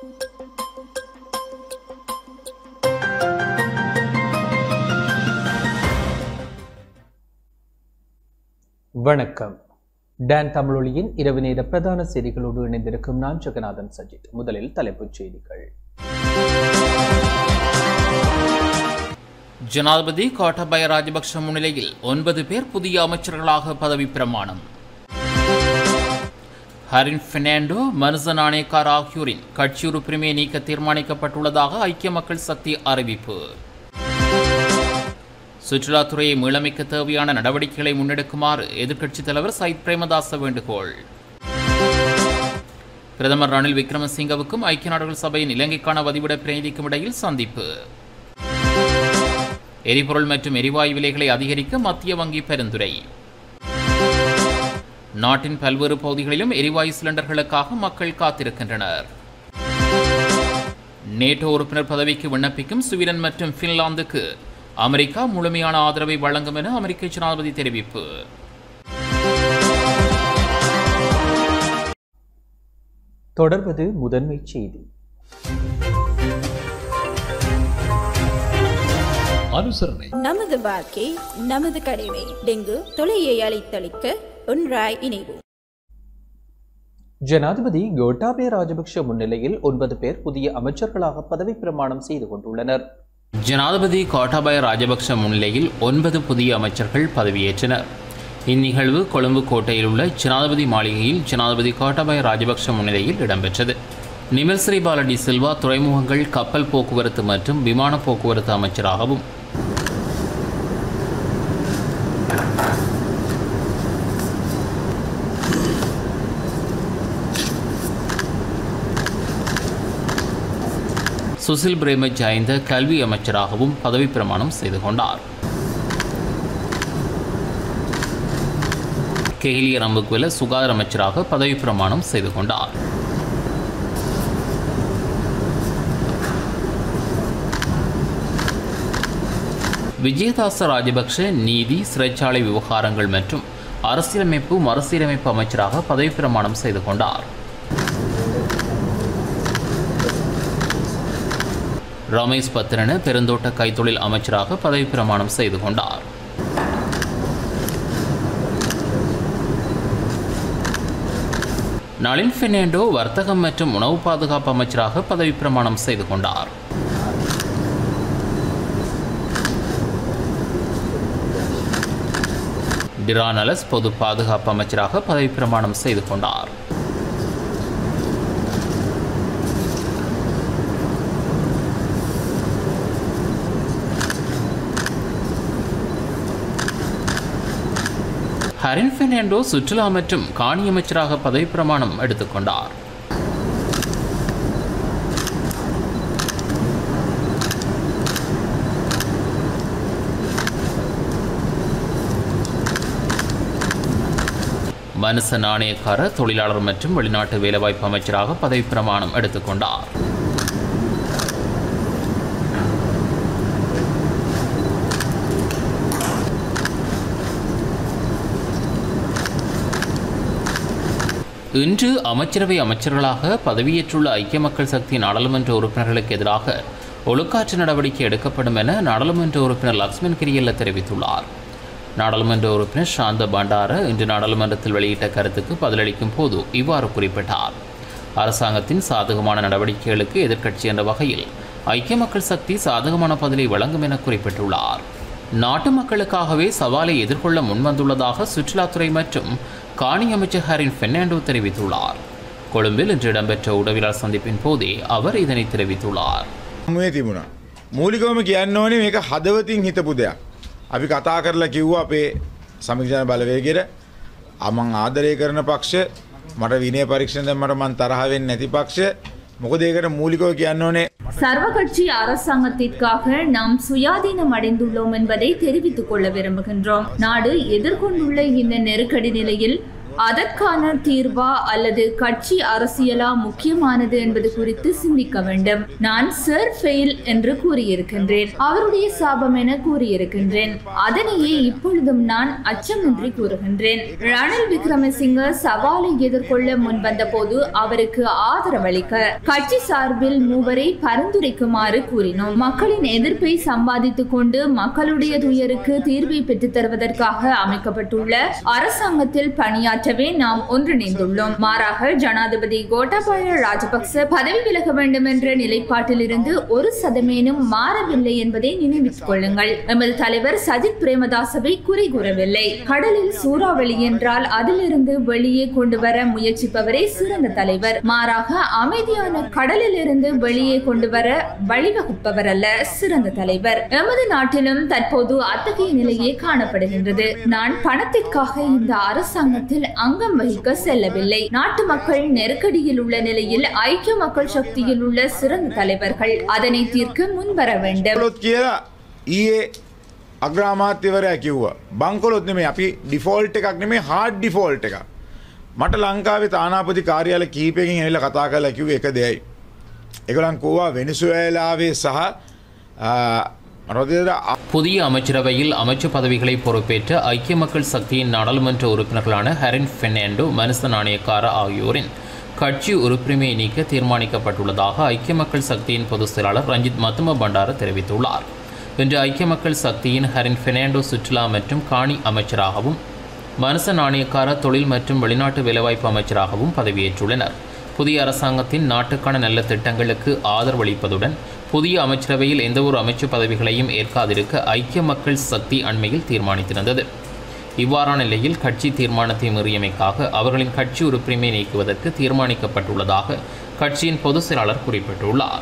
வணக்கம் டான் தமிழொலியின் இரவு நேர பிரதான செய்திகளோடு இணைந்திருக்கும் நான் ஜெகநாதன் சஜித் முதலில் தலைப்புச் செய்திகள் ஜனாதிபதி கோட்டபய ராஜபக்ஷ முன்னிலையில் ஒன்பது பேர் புதிய அமைச்சர்களாக பதவி பிரமாணம் ஹரின் பெர்னாண்டோ மனுசன் ஆணையக்கார் ஆகியோரின் கட்சி உறுப்பினரை நீக்க தீர்மானிக்கப்பட்டுள்ளதாக ஐக்கிய மக்கள் சக்தி அறிவிப்பு சுற்றுலாத்துறையை மீளமைக்க தேவையான நடவடிக்கைகளை முன்னெடுக்குமாறு எதிர்க்கட்சித் தலைவர் சயித் பிரேமதாச வேண்டுகோள் பிரதமர் ரணில் விக்ரமசிங்கவுக்கும் ஐக்கிய நாடுகள் சபையின் இலங்கைக்கான வதிவிட பிரதிநிதிக்கும் இடையில் சந்திப்பு எரிபொருள் மற்றும் எரிவாயு விலைகளை அதிகரிக்க மத்திய வங்கி பரிந்துரை நாட்டின் பல்வேறு பகுதிகளிலும் எரிவாயு சிலிண்டர்களுக்காக மக்கள் காத்திருக்கின்றனர் நேட்டோ உறுப்பினர் பதவிக்கு விண்ணப்பிக்கும் ஸ்வீடன் மற்றும் பின்லாந்துக்கு அமெரிக்கா முழுமையான ஆதரவை வழங்கும் என அமெரிக்க ஜனாதிபதி தெரிவிப்பு தொடர்வது முதன்மை செய்தி அனுசரணை நமது வாழ்க்கை நமது கடமை டெங்கு தொலையை அழித்தளிக்க ஒன்றாய் இணைவோம் ஜனாதிபதி கோட்டாபய ராஜபக்ஷ முன்னிலையில் ஒன்பது பேர் புதிய அமைச்சர்களாக பதவி பிரமாணம் செய்து கொண்டுள்ளனர் ஜனாதிபதி கோட்டாபய ராஜபக்ஷ முன்னிலையில் ஒன்பது புதிய அமைச்சர்கள் பதவியேற்றனர் இந்நிகழ்வு கொழும்பு கோட்டையில் உள்ள ஜனாதிபதி மாளிகையில் ஜனாதிபதி கோட்டாபய ராஜபக்ஷ முன்னிலையில் இடம்பெற்றது நிமல் ஸ்ரீபாலடி சில்வா துறைமுகங்கள் கப்பல் போக்குவரத்து மற்றும் விமான போக்குவரத்து அமைச்சராகவும் சுசில் பிரேம ஜாய்ந்த கல்வி அமைச்சராகவும் பதவி பிரமாணம் செய்து கொண்டார் கெஹிலிய ரம்புக்வெல சுகாதார அமைச்சராக பதவி பிரமாணம் செய்து கொண்டார் விஜயதாச ராஜபக்ஷ நீதி சிறைச்சாலை விவகாரங்கள் மற்றும் அரசியலமைப்பு மறுசீரமைப்பு அமைச்சராக பதவி பிரமாணம் செய்து கொண்டார் ரமேஷ் பத்திரன பெருந்தோட்ட கைத்தொழில் அமைச்சராக பதவி பிரமாணம் செய்து கொண்டார் நளின் பெர்னாண்டோ வர்த்தகம் மற்றும் உணவு பாதுகாப்பு அமைச்சராக பதவி பிரமாணம் செய்து கொண்டார் டிரானலஸ் பொது பாதுகாப்பு அமைச்சராக பதவி பிரமாணம் செய்து கொண்டார் ஹரின் பெர்னாண்டோ சுற்றுலா மற்றும் காணி அமைச்சராக பதவி பிரமாணம் எடுத்துக்கொண்டார் மனுச நாணயக்கார தொழிலாளர் மற்றும் வெளிநாட்டு வேலைவாய்ப்பு அமைச்சராக பதவி பிரமாணம் எடுத்துக்கொண்டார் இன்று அமைச்சரவை அமைச்சர்களாக பதவியேற்றுள்ள ஐக்கிய மக்கள் சக்தி நாடாளுமன்ற உறுப்பினர்களுக்கு எதிராக ஒழுக்காற்று நடவடிக்கை எடுக்கப்படும் என நாடாளுமன்ற உறுப்பினர் லக்ஷ்மண் கிரியல்ல தெரிவித்துள்ளார் நாடாளுமன்ற உறுப்பினர் சாந்த பண்டார இன்று நாடாளுமன்றத்தில் வெளியிட்ட கருத்துக்கு பதிலளிக்கும் போது இவ்வாறு குறிப்பிட்டார் அரசாங்கத்தின் சாதகமான நடவடிக்கைகளுக்கு எதிர்க்கட்சி என்ற வகையில் ஐக்கிய மக்கள் சக்தி சாதகமான பதிலை வழங்கும் என குறிப்பிட்டுள்ளார் நாட்டு மக்களுக்காகவே சவாலை எதிர்கொள்ள முன்வந்துள்ளதாக சுற்றுலாத்துறை மற்றும் காணி அமைச்சர் ஹரின் பெர்னாண்டோ தெரிவித்துள்ளார் கொழும்பில் இன்று இடம்பெற்ற உடவியலாளர் சந்திப்பின் போதே அவர் இதனை தெரிவித்துள்ளார் මුවේ තිබුණා. මූලිකවම කියන්න ඕනේ මේක හදවතින් හිතපු දෙයක්. අපි කතා කරලා කිව්වා අපේ සමිජන බලවේගෙට අමං ආදරය කරන පක්ෂ මට විනය පරීක්ෂණ මට මන් තරහවෙන් නැති පක්ෂ මොකද ඒකට මූලිකව කියන්න ඕනේ சர்வகட்சி அரசாங்கத்திற்காக நாம் சுயாதீனம் அடைந்துள்ளோம் என்பதை தெரிவித்துக் கொள்ள விரும்புகின்றோம் நாடு எதிர்கொண்டுள்ள இந்த நெருக்கடி நிலையில் அதற்கான தீர்வா அல்லது கட்சி அரசியலா முக்கியமானது என்பது குறித்து சிந்திக்க வேண்டும் நான் சர் ஃபெயில் என்று கூறியிருக்கின்றேன் அவருடைய சாபம் என கூறியிருக்கின்றேன் அதனையே இப்பொழுதும் நான் அச்சமின்றி கூறுகின்றேன் ரணில் விக்ரமசிங்க சவாலை எதிர்கொள்ள முன்வந்த போது அவருக்கு ஆதரவளிக்க கட்சி சார்பில் மூவரை பரிந்துரைக்குமாறு கூறினோம் மக்களின் எதிர்ப்பை சம்பாதித்துக் கொண்டு மக்களுடைய துயருக்கு தீர்வை பெற்றுத் தருவதற்காக அமைக்கப்பட்டுள்ள அரசாங்கத்தில் பணியாற்றவே நாம் ஒன்றிணைந்துள்ளோம் மாறாக ஜனாதிபதி கோட்டாபாய ராஜபக்ச பதவி விலக வேண்டும் என்ற நிலைப்பாட்டில் இருந்து ஒரு சதமேனும் மாறவில்லை என்பதை நினைவித்துக் கொள்ளுங்கள் எமது தலைவர் சஜித் பிரேமதாசவை குறை கூறவில்லை கடலில் சூறாவளி என்றால் அதிலிருந்து வெளியே கொண்டு வர முயற்சிப்பவரே சிறந்த தலைவர் மாறாக அமைதியான கடலில் இருந்து வெளியே கொண்டு வர வழிவகுப்பவர் அல்ல சிறந்த தலைவர் எமது நாட்டிலும் தற்போது அத்தகைய நிலையே காணப்படுகின்றது நான் பணத்திற்காக இந்த அரசாங்கத்தில் அங்கம் வகிக்க செல்லவில்லை நாட்டு மக்கள் நெருக்கடியில் உள்ள நிலையில் ஐக்கிய மக்கள் சக்தியில் உள்ள சிறந்த தலைவர்கள் அதனை தீர்க்க முன்வர வேண்டும் බංකොලොත් කියලා ඊයේ අග්‍රාමාත්‍යවරයා කිව්වා. බංකොලොත් නෙමේ අපි ඩිෆෝල්ට් එකක් නෙමේ හාඩ් ඩිෆෝල්ට් එකක්. මට ලංකාවේ තානාපති කාර්යාල කීපයකින් ඇවිල්ලා කතා කරලා කිව්වේ එක දෙයයි. ඒගොල්ලන් කෝවා වෙනිසුවේලාවේ සහ රොදේද புதிய அமைச்சரவையில் அமைச்சு பதவிகளை பொறுப்பேற்ற ஐக்கிய மக்கள் சக்தியின் நாடாளுமன்ற உறுப்பினர்களான ஹரின் பெர்னாண்டோ மனுச நாணயக்கார ஆகியோரின் கட்சி உறுப்புரிமையை நீக்க தீர்மானிக்கப்பட்டுள்ளதாக ஐக்கிய மக்கள் சக்தியின் பொதுச் செயலாளர் ரஞ்சித் மத்தும பண்டார தெரிவித்துள்ளார் இன்று ஐக்கிய மக்கள் சக்தியின் ஹரின் பெர்னாண்டோ சுற்றுலா மற்றும் காணி அமைச்சராகவும் மனுச நாணயக்கார தொழில் மற்றும் வெளிநாட்டு வேலைவாய்ப்பு அமைச்சராகவும் பதவியேற்றுள்ளனர் புதிய அரசாங்கத்தின் நாட்டுக்கான நல்ல திட்டங்களுக்கு ஆதரவளிப்பதுடன் புதிய அமைச்சரவையில் எந்தவொரு அமைச்சு பதவிகளையும் ஏற்காதிருக்க ஐக்கிய மக்கள் சக்தி அண்மையில் தீர்மானித்திருந்தது இவ்வாறான நிலையில் கட்சி தீர்மானத்தை மீறியமைக்காக அவர்களின் கட்சி உறுப்புரிமை நீக்குவதற்கு தீர்மானிக்கப்பட்டுள்ளதாக கட்சியின் பொதுச் செயலாளர் குறிப்பிட்டுள்ளார்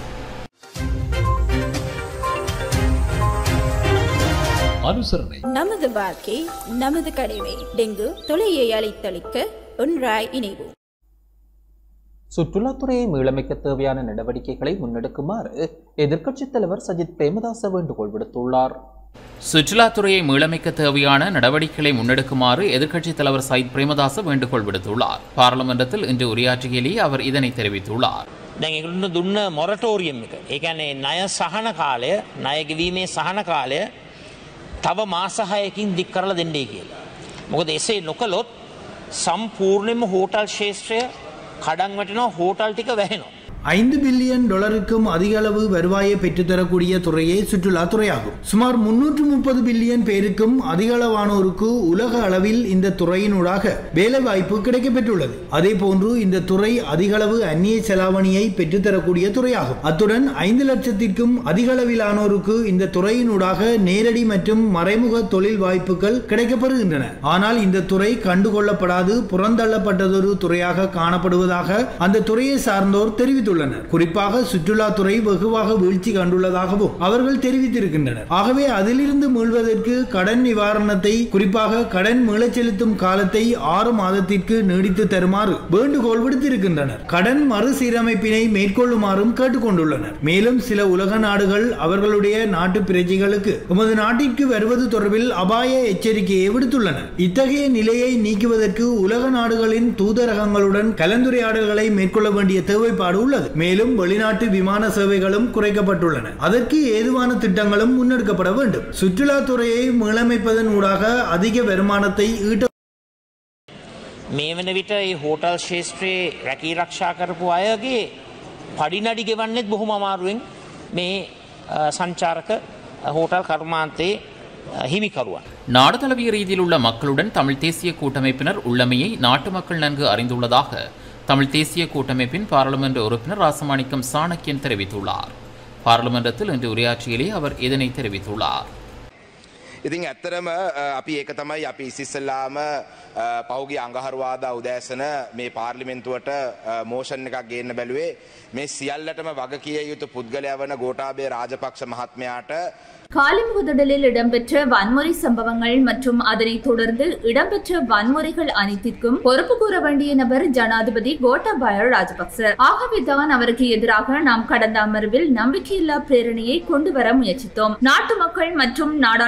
அனுசரணை நமது வாழ்க்கை நமது கடமை டெங்கு தொலையை அழைத்தளிக்க ஒன்றாய் இணைவோம் சுற்றுலாத்துறையை மீளமைக்க தேவையான நடவடிக்கைகளை முன்னெடுக்குமாறு எதிர்க்கட்சித் தலைவர் சஜித் பிரேமதாச வேண்டுகோள் விடுத்துள்ளார் சுற்றுலாத்துறையை மீளமைக்க தேவையான நடவடிக்கைகளை முன்னெடுக்குமாறு எதிர்க்கட்சித் தலைவர் சயித் பிரேமதாச வேண்டுகோள் விடுத்துள்ளார் பாராளுமன்றத்தில் இன்று உரையாற்றுகையிலேயே அவர் இதனை தெரிவித்துள்ளார் දැන් ඒගොල්ලන්ට දුන්න මොරටෝරියම් එක. ඒ කියන්නේ ණය සහන කාලය, ණය ගෙවීමේ සහන කාලය තව මාස 6කින් දික් කරලා දෙන්නයි කියලා. මොකද එසේ නොකළොත් සම්පූර්ණයෙන්ම හෝටල් ශේෂ්ත්‍රය කඩන් වැටෙනවා හෝටල් ටික වැහෙනවා. ஐந்து பில்லியன் டாலருக்கும் அதிக அளவு வருவாயை பெற்றுத்தரக்கூடிய துறையே சுற்றுலாத்துறையாகும் சுமார் முன்னூற்று முப்பது பில்லியன் பேருக்கும் அதிக அளவானோருக்கு உலக அளவில் இந்த துறையினூடாக வேலை வாய்ப்பு கிடைக்கப்பெற்றுள்ளது அதே போன்று இந்த துறை அதிக அளவு அந்நிய செலாவணியை பெற்றுத்தரக்கூடிய துறையாகும் அத்துடன் ஐந்து லட்சத்திற்கும் அதிக அளவிலானோருக்கு இந்த துறையினூடாக நேரடி மற்றும் மறைமுக தொழில் வாய்ப்புகள் கிடைக்கப்பெறுகின்றன ஆனால் இந்த துறை கண்டுகொள்ளப்படாது புறந்தள்ளப்பட்டதொரு துறையாக காணப்படுவதாக அந்த துறையை சார்ந்தோர் தெரிவித்துள்ளனர் குறிப்பாக சுற்றுலாத்துறை வெகுவாக வீழ்ச்சி கண்டுள்ளதாகவும் அவர்கள் தெரிவித்திருக்கின்றனர் ஆகவே அதிலிருந்து மீள்வதற்கு கடன் நிவாரணத்தை குறிப்பாக கடன் மீளச் செலுத்தும் காலத்தை ஆறு மாதத்திற்கு நீடித்து தருமாறு வேண்டுகோள் விடுத்திருக்கின்றனர் கடன் மறுசீரமைப்பினை மேற்கொள்ளுமாறும் கேட்டுக்கொண்டுள்ளனர் மேலும் சில உலக நாடுகள் அவர்களுடைய நாட்டு பிரஜைகளுக்கு எமது நாட்டிற்கு வருவது தொடர்பில் அபாய எச்சரிக்கையை விடுத்துள்ளன இத்தகைய நிலையை நீக்குவதற்கு உலக நாடுகளின் தூதரகங்களுடன் கலந்துரையாடல்களை மேற்கொள்ள வேண்டிய தேவைப்பாடு உள்ளது மேலும் வெளிநாட்டு விமான சேவைகளும் குறைக்கப்பட்டுள்ளன அதற்கு ஏதுவான திட்டங்களும் முன்னெடுக்கப்பட வேண்டும் சுற்றுலாத்துறையை மீளமைப்பதன் ஊடாக அதிக வருமானத்தை ஈட்ட මේ වන විට ඒ හෝටල් ශේෂත්‍රයේ රැකී රක්ෂා කරපු අයගේ පඩිනඩි ගෙවන්නෙත් බොහොම අමාරුවෙන් මේ අ, සංචාරක අ, හෝටල් කර්මාන්තයේ අ, හිමිකරුවන්. நாடு தழுவிய ரீதியில் உள்ள மக்களுடன் தமிழ் தேசிய கூட்டமைப்பினர் உள்ளமையை நாட்டு மக்கள் நன்கு அறிந்துள்ளதாக தமிழ் தேசிய கூட்டமைப்பின் பாராளுமன்ற உறுப்பினர் ராசமாணிக்கம் சாணக்கியன் தெரிவித்துள்ளார் பாராளுமன்றத்தில் இன்று உரையாற்றியிலே அவர் இதனை தெரிவித்துள்ளார் ඉතින් ඇත්තරම අ, අපි ඒක තමයි අපි ඉසිස්සල්ලාම පෞගේ අඟහරවාදා උදෑසන මේ පාර්ලිමෙන්තුවට මෝෂන් එකක් ගේන්න බැලුවේ මේ සියල්ලටම වග කිය යුතු පුද්ගලයා වන ගෝටාබේ රාජපක්ෂ මහත්මයාට காலிமுகதடலில் இடம்பெற்ற வன்முறை சம்பவங்கள் மற்றும் அதனைத் தொடர்ந்து இடம்பெற்ற வன்முறைகள் அனைத்திற்கும் பொறுப்பு கூற வேண்டிய நபர் ஜனாதிபதி கோட்டாபய ராஜபக்ச ஆகவேதான் அவருக்கு எதிராக நாம் கடந்த அமர்வில் நம்பிக்கையில்லா பிரேரணையை கொண்டு வர முயற்சித்தோம் நாட்டு மக்கள் மற்றும் நாடாளுமன்ற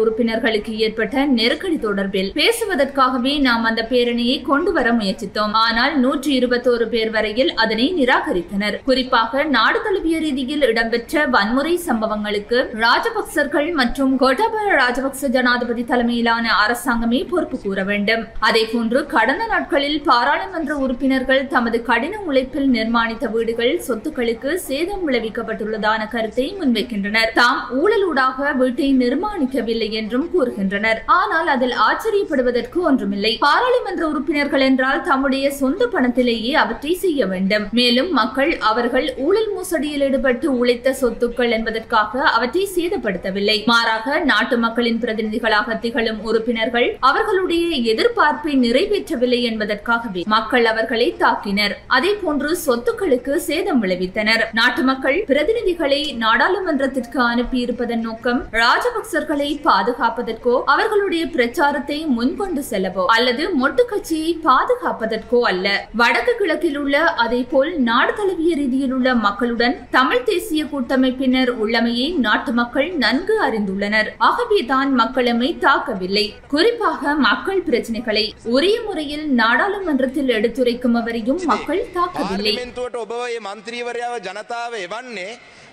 உறுப்பினர்களுக்கு ஏற்பட்ட நெருக்கடி தொடர்பில் பேசுவதற்காகவே நாம் அந்த பேரணியை கொண்டு வர முயற்சித்தோம் ஆனால் நூற்றி இருபத்தோரு பேர் வரையில் அதனை நிராகரித்தனர் குறிப்பாக நாடு தழுவிய ரீதியில் இடம்பெற்ற வன்முறை சம்பவங்களுக்கு ராஜபக்சர்கள் மற்றும் கோட்டாபய ராஜபக்ச ஜனாதிபதி தலைமையிலான அரசாங்கமே பொறுப்பு கூற வேண்டும் அதேபோன்று கடந்த நாட்களில் பாராளுமன்ற உறுப்பினர்கள் தமது கடின உழைப்பில் நிர்மாணித்த வீடுகள் சொத்துக்களுக்கு சேதம் விளைவிக்கப்பட்டுள்ளதான கருத்தை முன்வைக்கின்றனர் தாம் ஊழலூடாக வீட்டை நிர்மாணிக்கவில்லை என்றும் கூறுகின்றனர் ஆனால் அதில் ஆச்சரியப்படுவதற்கு ஒன்றுமில்லை பாராளுமன்ற உறுப்பினர்கள் என்றால் தம்முடைய சொந்த பணத்திலேயே அவற்றை செய்ய வேண்டும் மேலும் மக்கள் அவர்கள் ஊழல் மோசடியில் ஈடுபட்டு உழைத்த சொத்துக்கள் என்பதற்காக அவற்றை சேதப்படுத்தவில்லை மாறாக நாட்டு மக்களின் பிரதிநிதிகளாக திகழும் உறுப்பினர்கள் அவர்களுடைய எதிர்பார்ப்பை நிறைவேற்றவில்லை என்பதற்காகவே மக்கள் அவர்களை தாக்கினர் அதே போன்று சொத்துக்களுக்கு சேதம் விளைவித்தனர் நாட்டு மக்கள் பிரதிநிதிகளை நாடாளுமன்றத்திற்கு அனுப்பியிருப்பதன் நோக்கம் ராஜபக்சர்களை பாதுகாப்பதற்கோ அவர்களுடைய பிரச்சாரத்தை முன்கொண்டு செல்லவோ அல்லது மொட்டு கட்சியை பாதுகாப்பதற்கோ அல்ல வடக்கு கிழக்கில் உள்ள அதே போல் நாடு தழுவிய ரீதியில் உள்ள மக்களுடன் தமிழ் தேசிய கூட்டமைப்பினர் உள்ளமையை நாட்டு மக்கள் நன்கு அறிந்துள்ளனர் ஆகவேதான் மக்களமை தாக்கவில்லை குறிப்பாக மக்கள் பிரச்சனைகளை உரிய முறையில் நாடாளுமன்றத்தில் எடுத்துரைக்கும் அவரையும் மக்கள் தாக்கவில்லை පාර්ලිමෙන්තුවට ඔබ ඒ මන්ත්‍රීවරයාව ජනතාව එවන්නේ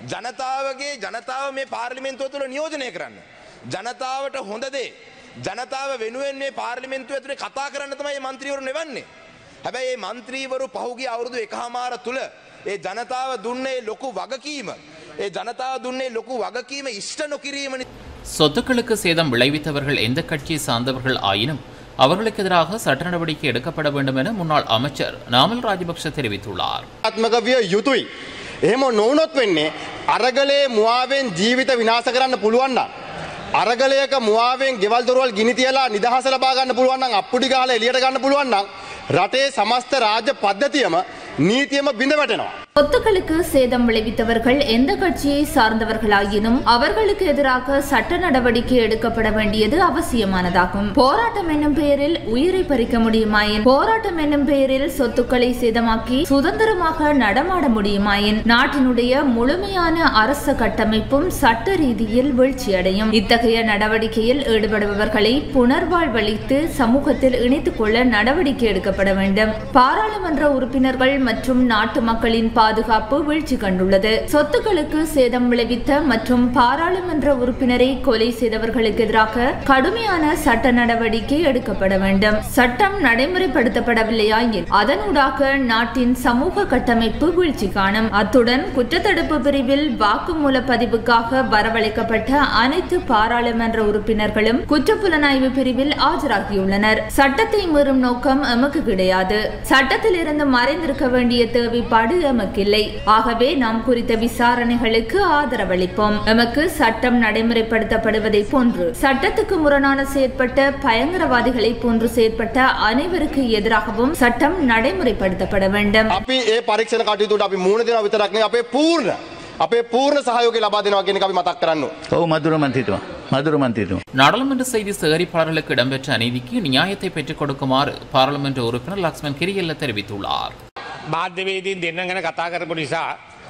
ජනතාවගේ ජනතාව මේ පාර්ලිමෙන්තුව තුළ නියෝජනය කරන්න. ජනතාවට හොඳදේ ජනතාව වෙනුවෙන් මේ පාර්ලිමෙන්තුව ඇතුළේ කතා කරන්න තමයි මන්ත්‍රීවරු නෙවන්නේ. හැබැයි ඒ මන්ත්‍රීවරු පහුගේ අවුරුදු එකහමාර තුළ ඒ ජනතාව දුන්නේ ලොකු වගකීම. ඒ ජනතාව දුන්නේ ලොකු වගකීම ඉෂ්ට නොකිරීම නිසා. சொத்துக்களுக்கு சேதம் விளைவித்தவர்கள் எந்த கட்சியை சார்ந்தவர்கள் ஆயினும் அவர்களுக்கு எதிராக சட்ட நடவடிக்கை எடுக்கப்பட வேண்டும் என முன்னாள் அமைச்சர் நாமல் ராஜபக்ஷ தெரிவித்துள்ளார் ආත්මක විය යුතුයි. එහෙම නොවනොත් වෙන්නේ අරගලේ මුවාවෙන් ජීවිත විනාශ කරන්න පුළුවන් නම් අරගලයක මුවාවෙන් ගෙවල් දොරවල් ගිනි තියලා නිදහස ලබා ගන්න පුළුවන් නම් අප්පුඩි ගහලා එළියට ගන්න පුළුවන් නම් රටේ සමස්ත රාජ්‍ය පද්ධතියම නීතියම බිඳ වැටෙනවා. சொத்துக்களுக்கு சேதம் விளைவித்தவர்கள் எந்த கட்சியை சார்ந்தவர்களாயினும் அவர்களுக்கு எதிராக சட்ட நடவடிக்கை எடுக்கப்பட வேண்டியது அவசியமானதாகும் போராட்டம் என்னும் பெயரில் உயிரை பறிக்க முடியுமாயின் போராட்டம் என்னும் பெயரில் சொத்துக்களை சேதமாக்கி சுதந்திரமாக நடமாட முடியுமாயின் நாட்டினுடைய முழுமையான அரச கட்டமைப்பும் சட்ட ரீதியில் வீழ்ச்சியடையும் இத்தகைய நடவடிக்கையில் ஈடுபடுபவர்களை புனர்வாழ்வளித்து சமூகத்தில் இணைத்துக் கொள்ள நடவடிக்கை எடுக்கப்பட வேண்டும் பாராளுமன்ற உறுப்பினர்கள் மற்றும் நாட்டு மக்களின் பாதுகாப்பு வீழ்ச்சி கண்டுள்ளது சொத்துக்களுக்கு சேதம் விளைவித்த மற்றும் பாராளுமன்ற உறுப்பினரை கொலை செய்தவர்களுக்கு எதிராக கடுமையான சட்ட நடவடிக்கை எடுக்கப்பட வேண்டும் சட்டம் நடைமுறைப்படுத்தப்படவில்லையாயின் அதனூடாக நாட்டின் சமூக கட்டமைப்பு வீழ்ச்சி காணும் அத்துடன் குற்றத்தடுப்பு பிரிவில் வாக்குமூல பதிவுக்காக வரவழைக்கப்பட்ட அனைத்து பாராளுமன்ற உறுப்பினர்களும் குற்றப்புலனாய்வு பிரிவில் ஆஜராகியுள்ளனர் சட்டத்தை மீறும் நோக்கம் எமக்கு கிடையாது சட்டத்தில் இருந்து மறைந்திருக்க வேண்டிய தேவைப்பாடு எமக்கில்லை ஆகவே நாம் குறித்த விசாரணைகளுக்கு ஆதரவளிப்போம் எமக்கு சட்டம் நடைமுறைப்படுத்தப்படுவதை போன்று சட்டத்துக்கு முரணான செயற்பட்ட பயங்கரவாதிகளை போன்று செயற்பட்ட அனைவருக்கு எதிராகவும் சட்டம் நடைமுறைப்படுத்தப்பட வேண்டும் අපි ඒ පරීක්ෂණ කටයුතුට අපි මුණ දෙනවා විතරක් නෙවෙයි අපේ පූර්ණ අපේ පූර්ණ සහයෝගය ලබා දෙනවා කියන එක අපි මතක් කරන්න ඕනේ. ඔව් මధుර මන්ත්‍රීතුමා මధుර මන්ත්‍රීතුමා நாடாளுமன்ற செய்தி சேகரிப்பாளர்களுக்கு இடம்பெற்ற அநீதிக்கு நியாயத்தை பெற்றுக் கொடுக்குமாறு பாராளுமன்ற உறுப்பினர் லக்ஷ்மன் கிரியல்ல தெரிவித்துள்ளார் මාධ්‍යවේදීන් දෙන්න ගැන කතා කරපු නිසා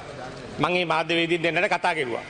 මං ඒ මාධ්‍යවේදීන් දෙන්නට කතා කෙරුවා.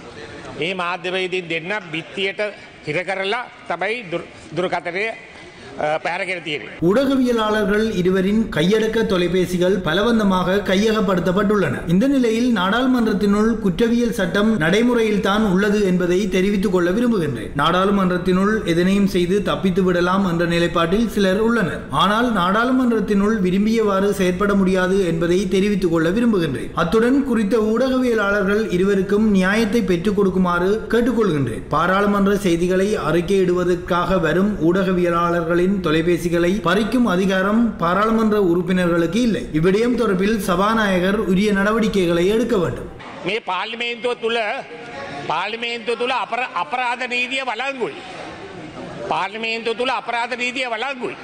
ඒ මාධ්‍යවේදීන් දෙන්න බිත්තියට හිර කරලා තමයි දුරකතරය පැහැරගෙන තියෙන. ஊடகவியலாளர்கள் இருவரின் கையடக்க தொலைபேசிகள் பலவந்தமாக கையகப்படுத்தப்பட்டுள்ளன இந்த நிலையில் நாடாளுமன்றத்தினுள் குற்றவியல் சட்டம் நடைமுறையில் தான் உள்ளது என்பதை தெரிவித்துக் கொள்ள விரும்புகின்றேன் நாடாளுமன்றத்தினுள் எதனையும் செய்து தப்பித்து விடலாம் என்ற நிலைப்பாட்டில் சிலர் உள்ளனர் ஆனால் நாடாளுமன்றத்தினுள் விரும்பியவாறு செயற்பட முடியாது என்பதை தெரிவித்துக் கொள்ள விரும்புகின்றேன் அத்துடன் குறித்த ஊடகவியலாளர்கள் இருவருக்கும் நியாயத்தை பெற்றுக் கொடுக்குமாறு கேட்டுக்கொள்கின்றேன் பாராளுமன்ற செய்திகளை அறிக்கையிடுவதற்காக வரும் ஊடகவியலாளர்களின் தொலைபேசிகளை பறிக்கும் அதிகாரம் பாராளுமன்ற உறுப்பினர்களுக்கு இல்லை இவ்விடயம் தொடர்பில் சபாநாயகர் உரிய நடவடிக்கைகளை எடுக்க வேண்டும் මේ පාර්ලිමේන්තුව තුළ පාර්ලිමේන්තුව තුළ අපර අපරාධ නීතිය වලංගුයි. පාර්ලිමේන්තුව තුළ අපරාධ නීතිය වලංගුයි.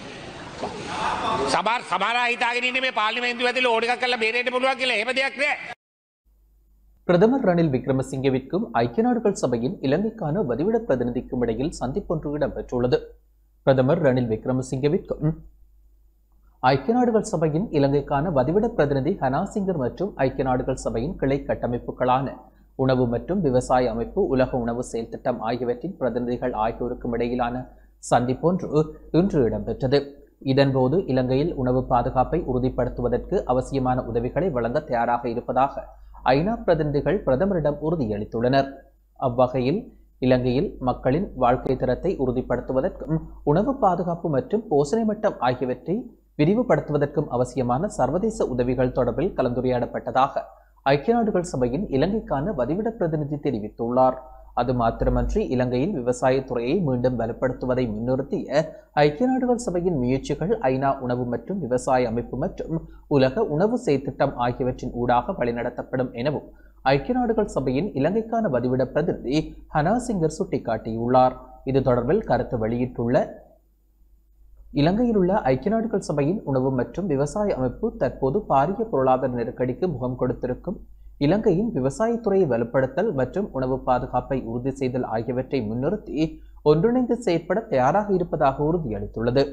සබර් සමරා හිතාගෙන මේ පාර්ලිමේන්තුව ඇතුළේ ඕඩිකක් කරලා බේරෙන්න පුළුවන් කියලා එහෙම දෙයක් නෑ. பிரதமர் ரணில் விக்ரமசிங்கவிற்கும் ஐக்கிய நாடுகள் சபையின் இலங்கைக்கான வதிவிட பிரதிநிதிக்கும் இடையில் சந்திப்பொன்று இடம்பெற்றுள்ளது பிரதமர் ரணில் விக்ரமசிங்கவிற்கும் ஐக்கிய நாடுகள் சபையின் இலங்கைக்கான வதிவிட பிரதிநிதி ஹனாசிங்கர் மற்றும் ஐக்கிய நாடுகள் சபையின் கிளை கட்டமைப்புகளான உணவு மற்றும் விவசாய அமைப்பு உலக உணவு செயல் திட்டம் ஆகியவற்றின் பிரதிநிதிகள் ஆகியோருக்கும் இடையிலான சந்திப்பொன்று இன்று இடம்பெற்றது இதன்போது இலங்கையில் உணவு பாதுகாப்பை உறுதிப்படுத்துவதற்கு அவசியமான உதவிகளை வழங்க தயாராக இருப்பதாக ஐநா பிரதிநிதிகள் பிரதமரிடம் உறுதியளித்துள்ளனர் அவ்வகையில் இலங்கையில் மக்களின் வாழ்க்கை தரத்தை உறுதிப்படுத்துவதற்கும் உணவு பாதுகாப்பு மற்றும் போஷணை மட்டம் ஆகியவற்றை விரிவுபடுத்துவதற்கும் அவசியமான சர்வதேச உதவிகள் தொடர்பில் கலந்துரையாடப்பட்டதாக ஐக்கிய நாடுகள் சபையின் இலங்கைக்கான வதிவிட பிரதிநிதி தெரிவித்துள்ளார் அது மாத்திரமன்றி இலங்கையில் விவசாயத்துறையை மீண்டும் வலுப்படுத்துவதை முன்னிறுத்திய ஐக்கிய நாடுகள் சபையின் முயற்சிகள் ஐநா உணவு மற்றும் விவசாய அமைப்பு மற்றும் உலக உணவு செயற்திட்டம் ஆகியவற்றின் ஊடாக வழிநடத்தப்படும் எனவும் ஐக்கிய நாடுகள் சபையின் இலங்கைக்கான வதிவிட பிரதிநிதி ஹனா சிங்கர் சுட்டிக்காட்டியுள்ளார் இது தொடர்பில் கருத்து வெளியிட்டுள்ள இலங்கையில் உள்ள ஐக்கிய நாடுகள் சபையின் உணவு மற்றும் விவசாய அமைப்பு தற்போது பாரிய பொருளாதார நெருக்கடிக்கு முகம் கொடுத்திருக்கும் இலங்கையின் விவசாயத்துறையை வலுப்படுத்தல் மற்றும் உணவு பாதுகாப்பை உறுதி செய்தல் ஆகியவற்றை முன்னிறுத்தி ஒன்றிணைந்து செயற்பட தயாராக இருப்பதாக உறுதியளித்துள்ளது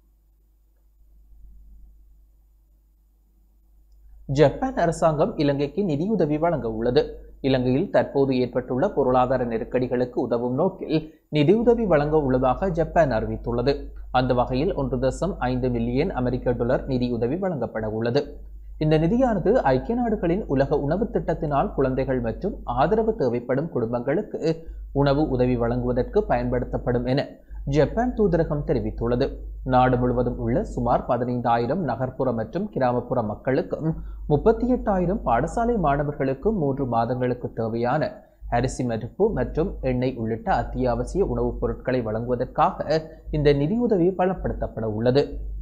ஜப்பான் அரசாங்கம் இலங்கைக்கு நிதியுதவி வழங்க உள்ளது இலங்கையில் தற்போது ஏற்பட்டுள்ள பொருளாதார நெருக்கடிகளுக்கு உதவும் நோக்கில் நிதியுதவி வழங்க உள்ளதாக ஜப்பான் அறிவித்துள்ளது அந்த வகையில் ஒன்று தசம் ஐந்து மில்லியன் அமெரிக்க டாலர் நிதியுதவி வழங்கப்பட உள்ளது இந்த நிதியானது ஐக்கிய நாடுகளின் உலக உணவு திட்டத்தினால் குழந்தைகள் மற்றும் ஆதரவு தேவைப்படும் குடும்பங்களுக்கு உணவு உதவி வழங்குவதற்கு பயன்படுத்தப்படும் என ஜப்பான் தூதரகம் தெரிவித்துள்ளது நாடு முழுவதும் உள்ள சுமார் பதினைந்தாயிரம் நகர்ப்புற மற்றும் கிராமப்புற மக்களுக்கும் முப்பத்தி எட்டாயிரம் பாடசாலை மாணவர்களுக்கும் மூன்று மாதங்களுக்கு தேவையான அரிசி மருப்பு மற்றும் எண்ணெய் உள்ளிட்ட அத்தியாவசிய உணவுப் பொருட்களை வழங்குவதற்காக இந்த நிதியுதவி பலப்படுத்தப்பட உள்ளது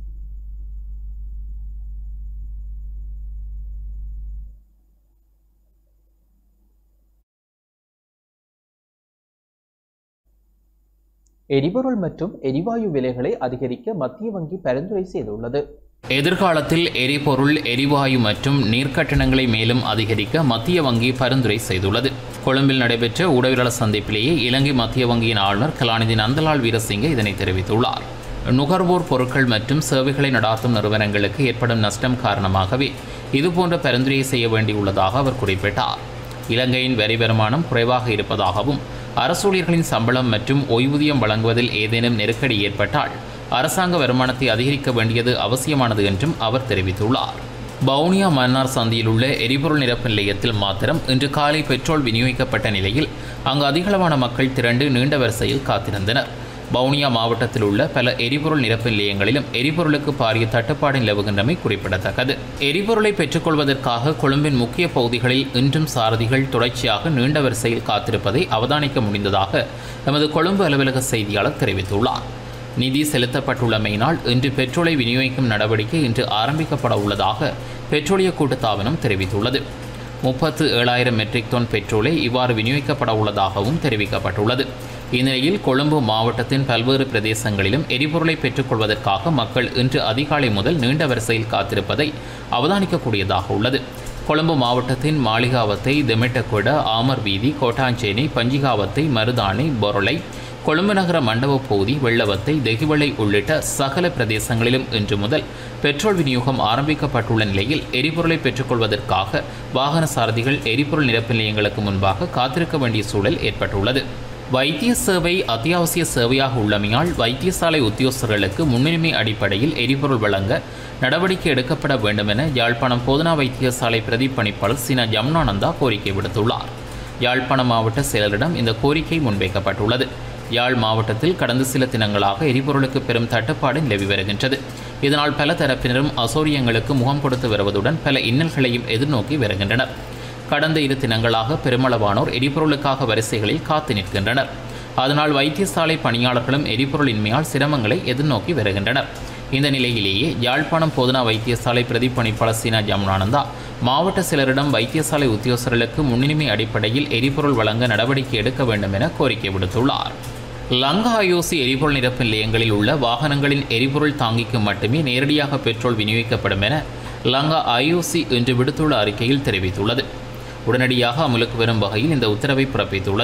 எரிபொருள் மற்றும் எரிவாயு விலைகளை அதிகரிக்க மத்திய வங்கி பரிந்துரை செய்துள்ளது எதிர்காலத்தில் எரிபொருள் எரிவாயு மற்றும் நீர்க்கட்டணங்களை மேலும் அதிகரிக்க மத்திய வங்கி பரிந்துரை செய்துள்ளது கொழும்பில் நடைபெற்ற ஊடகவியலாளர் சந்திப்பிலேயே இலங்கை மத்திய வங்கியின் ஆளுநர் கலாநிதி நந்தலால் வீரசிங்க இதனை தெரிவித்துள்ளார் நுகர்வோர் பொருட்கள் மற்றும் சேவைகளை நடாத்தும் நிறுவனங்களுக்கு ஏற்படும் நஷ்டம் காரணமாகவே இதுபோன்ற பரிந்துரையை செய்ய வேண்டியுள்ளதாக அவர் குறிப்பிட்டார் இலங்கையின் வரி வருமானம் குறைவாக இருப்பதாகவும் அரசூழியர்களின் சம்பளம் மற்றும் ஓய்வூதியம் வழங்குவதில் ஏதேனும் நெருக்கடி ஏற்பட்டால் அரசாங்க வருமானத்தை அதிகரிக்க வேண்டியது அவசியமானது என்றும் அவர் தெரிவித்துள்ளார் வவுனியா மன்னார் சந்தியில் உள்ள எரிபொருள் நிரப்பு நிலையத்தில் மாத்திரம் இன்று காலை பெட்ரோல் விநியோகிக்கப்பட்ட நிலையில் அங்கு அதிகளவான மக்கள் திரண்டு நீண்ட வரிசையில் காத்திருந்தனர் வவுனியா மாவட்டத்தில் உள்ள பல எரிபொருள் நிரப்பு நிலையங்களிலும் எரிபொருளுக்கு பாரிய தட்டுப்பாடு நிலவுகின்றமை குறிப்பிடத்தக்கது எரிபொருளை பெற்றுக்கொள்வதற்காக கொழும்பின் முக்கிய பகுதிகளில் இன்றும் சாரதிகள் தொடர்ச்சியாக நீண்ட வரிசையில் காத்திருப்பதை அவதானிக்க முடிந்ததாக எமது கொழும்பு அலுவலக செய்தியாளர் தெரிவித்துள்ளார் நிதி செலுத்தப்பட்டுள்ளமையினால் இன்று பெட்ரோலை விநியோகிக்கும் நடவடிக்கை இன்று ஆரம்பிக்கப்பட உள்ளதாக பெட்ரோலிய கூட்டுத்தாபனம் தெரிவித்துள்ளது முப்பத்து ஏழாயிரம் மெட்ரிக் டன் பெட்ரோலை இவ்வாறு விநியோகிக்கப்பட உள்ளதாகவும் தெரிவிக்கப்பட்டுள்ளது இந்நிலையில் கொழும்பு மாவட்டத்தின் பல்வேறு பிரதேசங்களிலும் எரிபொருளை பெற்றுக்கொள்வதற்காக மக்கள் இன்று அதிகாலை முதல் நீண்ட வரிசையில் காத்திருப்பதை அவதானிக்கக்கூடியதாக உள்ளது கொழும்பு மாவட்டத்தின் மாளிகாவத்தை தெமிட்டகொட ஆமர் வீதி கோட்டாஞ்சேனை பஞ்சிகாவத்தை மருதானை பொருளை கொழும்பு நகர மண்டப பகுதி வெள்ளவத்தை தெகிவளை உள்ளிட்ட சகல பிரதேசங்களிலும் இன்று முதல் பெட்ரோல் விநியோகம் ஆரம்பிக்கப்பட்டுள்ள நிலையில் எரிபொருளை பெற்றுக்கொள்வதற்காக வாகன சாரதிகள் எரிபொருள் நிரப்பு நிலையங்களுக்கு முன்பாக காத்திருக்க வேண்டிய சூழல் ஏற்பட்டுள்ளது வைத்திய சேவை அத்தியாவசிய சேவையாக உள்ளமையால் வைத்தியசாலை உத்தியோகஸ்தர்களுக்கு முன்னுரிமை அடிப்படையில் எரிபொருள் வழங்க நடவடிக்கை எடுக்கப்பட வேண்டும் என யாழ்ப்பாணம் போதனா வைத்தியசாலை பிரதிப்பணிப்பாளர் சினா ஜம்னானந்தா கோரிக்கை விடுத்துள்ளார் யாழ்ப்பாணம் மாவட்ட செயலரிடம் இந்த கோரிக்கை முன்வைக்கப்பட்டுள்ளது யாழ் மாவட்டத்தில் கடந்த சில தினங்களாக எரிபொருளுக்கு பெரும் தட்டுப்பாடு நிலவி வருகின்றது இதனால் பல தரப்பினரும் அசௌரியங்களுக்கு முகம் கொடுத்து வருவதுடன் பல இன்னல்களையும் எதிர்நோக்கி வருகின்றனர் கடந்த இரு தினங்களாக பெருமளவானோர் எரிபொருளுக்காக வரிசைகளில் காத்து நிற்கின்றனர் அதனால் வைத்தியசாலை பணியாளர்களும் எரிபொருளின்மையால் சிரமங்களை எதிர்நோக்கி வருகின்றனர் இந்த நிலையிலேயே யாழ்ப்பாணம் போதனா வைத்தியசாலை பிரதிப்பணிப்பாளர் சீனா ஜமுனானந்தா மாவட்ட சிலரிடம் வைத்தியசாலை உத்தியோகஸ்தர்களுக்கு முன்னுரிமை அடிப்படையில் எரிபொருள் வழங்க நடவடிக்கை எடுக்க வேண்டும் என கோரிக்கை விடுத்துள்ளார் லங்கா ஐஓசி எரிபொருள் நிரப்பு நிலையங்களில் உள்ள வாகனங்களின் எரிபொருள் தாங்கிக்கு மட்டுமே நேரடியாக பெட்ரோல் விநியோகிக்கப்படும் என லங்கா ஐஓசி இன்று விடுத்துள்ள அறிக்கையில் தெரிவித்துள்ளது உடனடியாக அமலுக்கு வரும் வகையில் இந்த உத்தரவை பிறப்பித்துள்ளது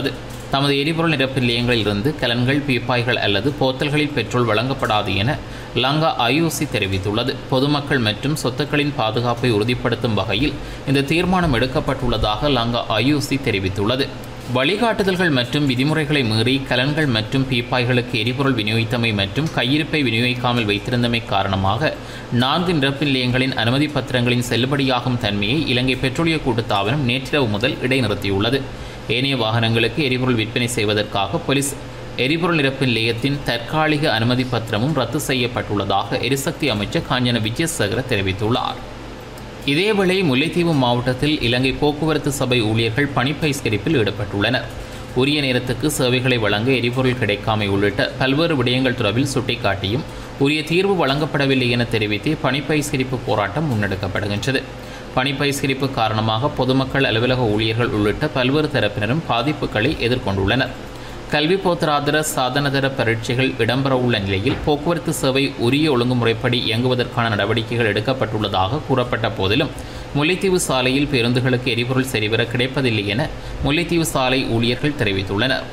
தமது எரிபொருள் நிரப்பு நிலையங்களில் இருந்து கலன்கள் பீப்பாய்கள் அல்லது போத்தல்களில் பெட்ரோல் வழங்கப்படாது என லங்கா ஐஓசி தெரிவித்துள்ளது பொதுமக்கள் மற்றும் சொத்துக்களின் பாதுகாப்பை உறுதிப்படுத்தும் வகையில் இந்த தீர்மானம் எடுக்கப்பட்டுள்ளதாக லங்கா ஐஓசி தெரிவித்துள்ளது வழிகாட்டுதல்கள் மற்றும் விதிமுறைகளை மீறி கலன்கள் மற்றும் பீப்பாய்களுக்கு எரிபொருள் விநியோகித்தமை மற்றும் கையிருப்பை விநியோகிக்காமல் வைத்திருந்தமை காரணமாக நான்கு நிரப்பு நிலையங்களின் அனுமதி பத்திரங்களின் செல்லுபடியாகும் தன்மையை இலங்கை பெட்ரோலிய கூட்டுத்தாபனம் நேற்றிரவு முதல் இடைநிறுத்தியுள்ளது ஏனைய வாகனங்களுக்கு எரிபொருள் விற்பனை செய்வதற்காக போலீஸ் எரிபொருள் நிரப்பு நிலையத்தின் தற்காலிக அனுமதி பத்திரமும் ரத்து செய்யப்பட்டுள்ளதாக எரிசக்தி அமைச்சர் காஞ்சன விஜயசேகர தெரிவித்துள்ளார் இதேவேளை முல்லைத்தீவு மாவட்டத்தில் இலங்கை போக்குவரத்து சபை ஊழியர்கள் பணிப்பயிஸ்கரிப்பில் ஈடுபட்டுள்ளனர் உரிய நேரத்துக்கு சேவைகளை வழங்க எரிபொருள் கிடைக்காமை உள்ளிட்ட பல்வேறு விடயங்கள் தொடர்பில் சுட்டிக்காட்டியும் உரிய தீர்வு வழங்கப்படவில்லை என தெரிவித்து பணிப்பயிஸ்கரிப்பு போராட்டம் முன்னெடுக்கப்படுகின்றது பணிப்பயிஸ்கரிப்பு காரணமாக பொதுமக்கள் அலுவலக ஊழியர்கள் உள்ளிட்ட பல்வேறு தரப்பினரும் பாதிப்புகளை எதிர்கொண்டுள்ளனர் கல்வி போத்தராதர சாதனதர பரீட்சைகள் இடம்பெறவுள்ள நிலையில் போக்குவரத்து சேவை உரிய ஒழுங்குமுறைப்படி இயங்குவதற்கான நடவடிக்கைகள் எடுக்கப்பட்டுள்ளதாக கூறப்பட்ட போதிலும் முல்லைத்தீவு சாலையில் பேருந்துகளுக்கு எரிபொருள் சரிவர கிடைப்பதில்லை என முல்லைத்தீவு சாலை ஊழியர்கள் தெரிவித்துள்ளனர்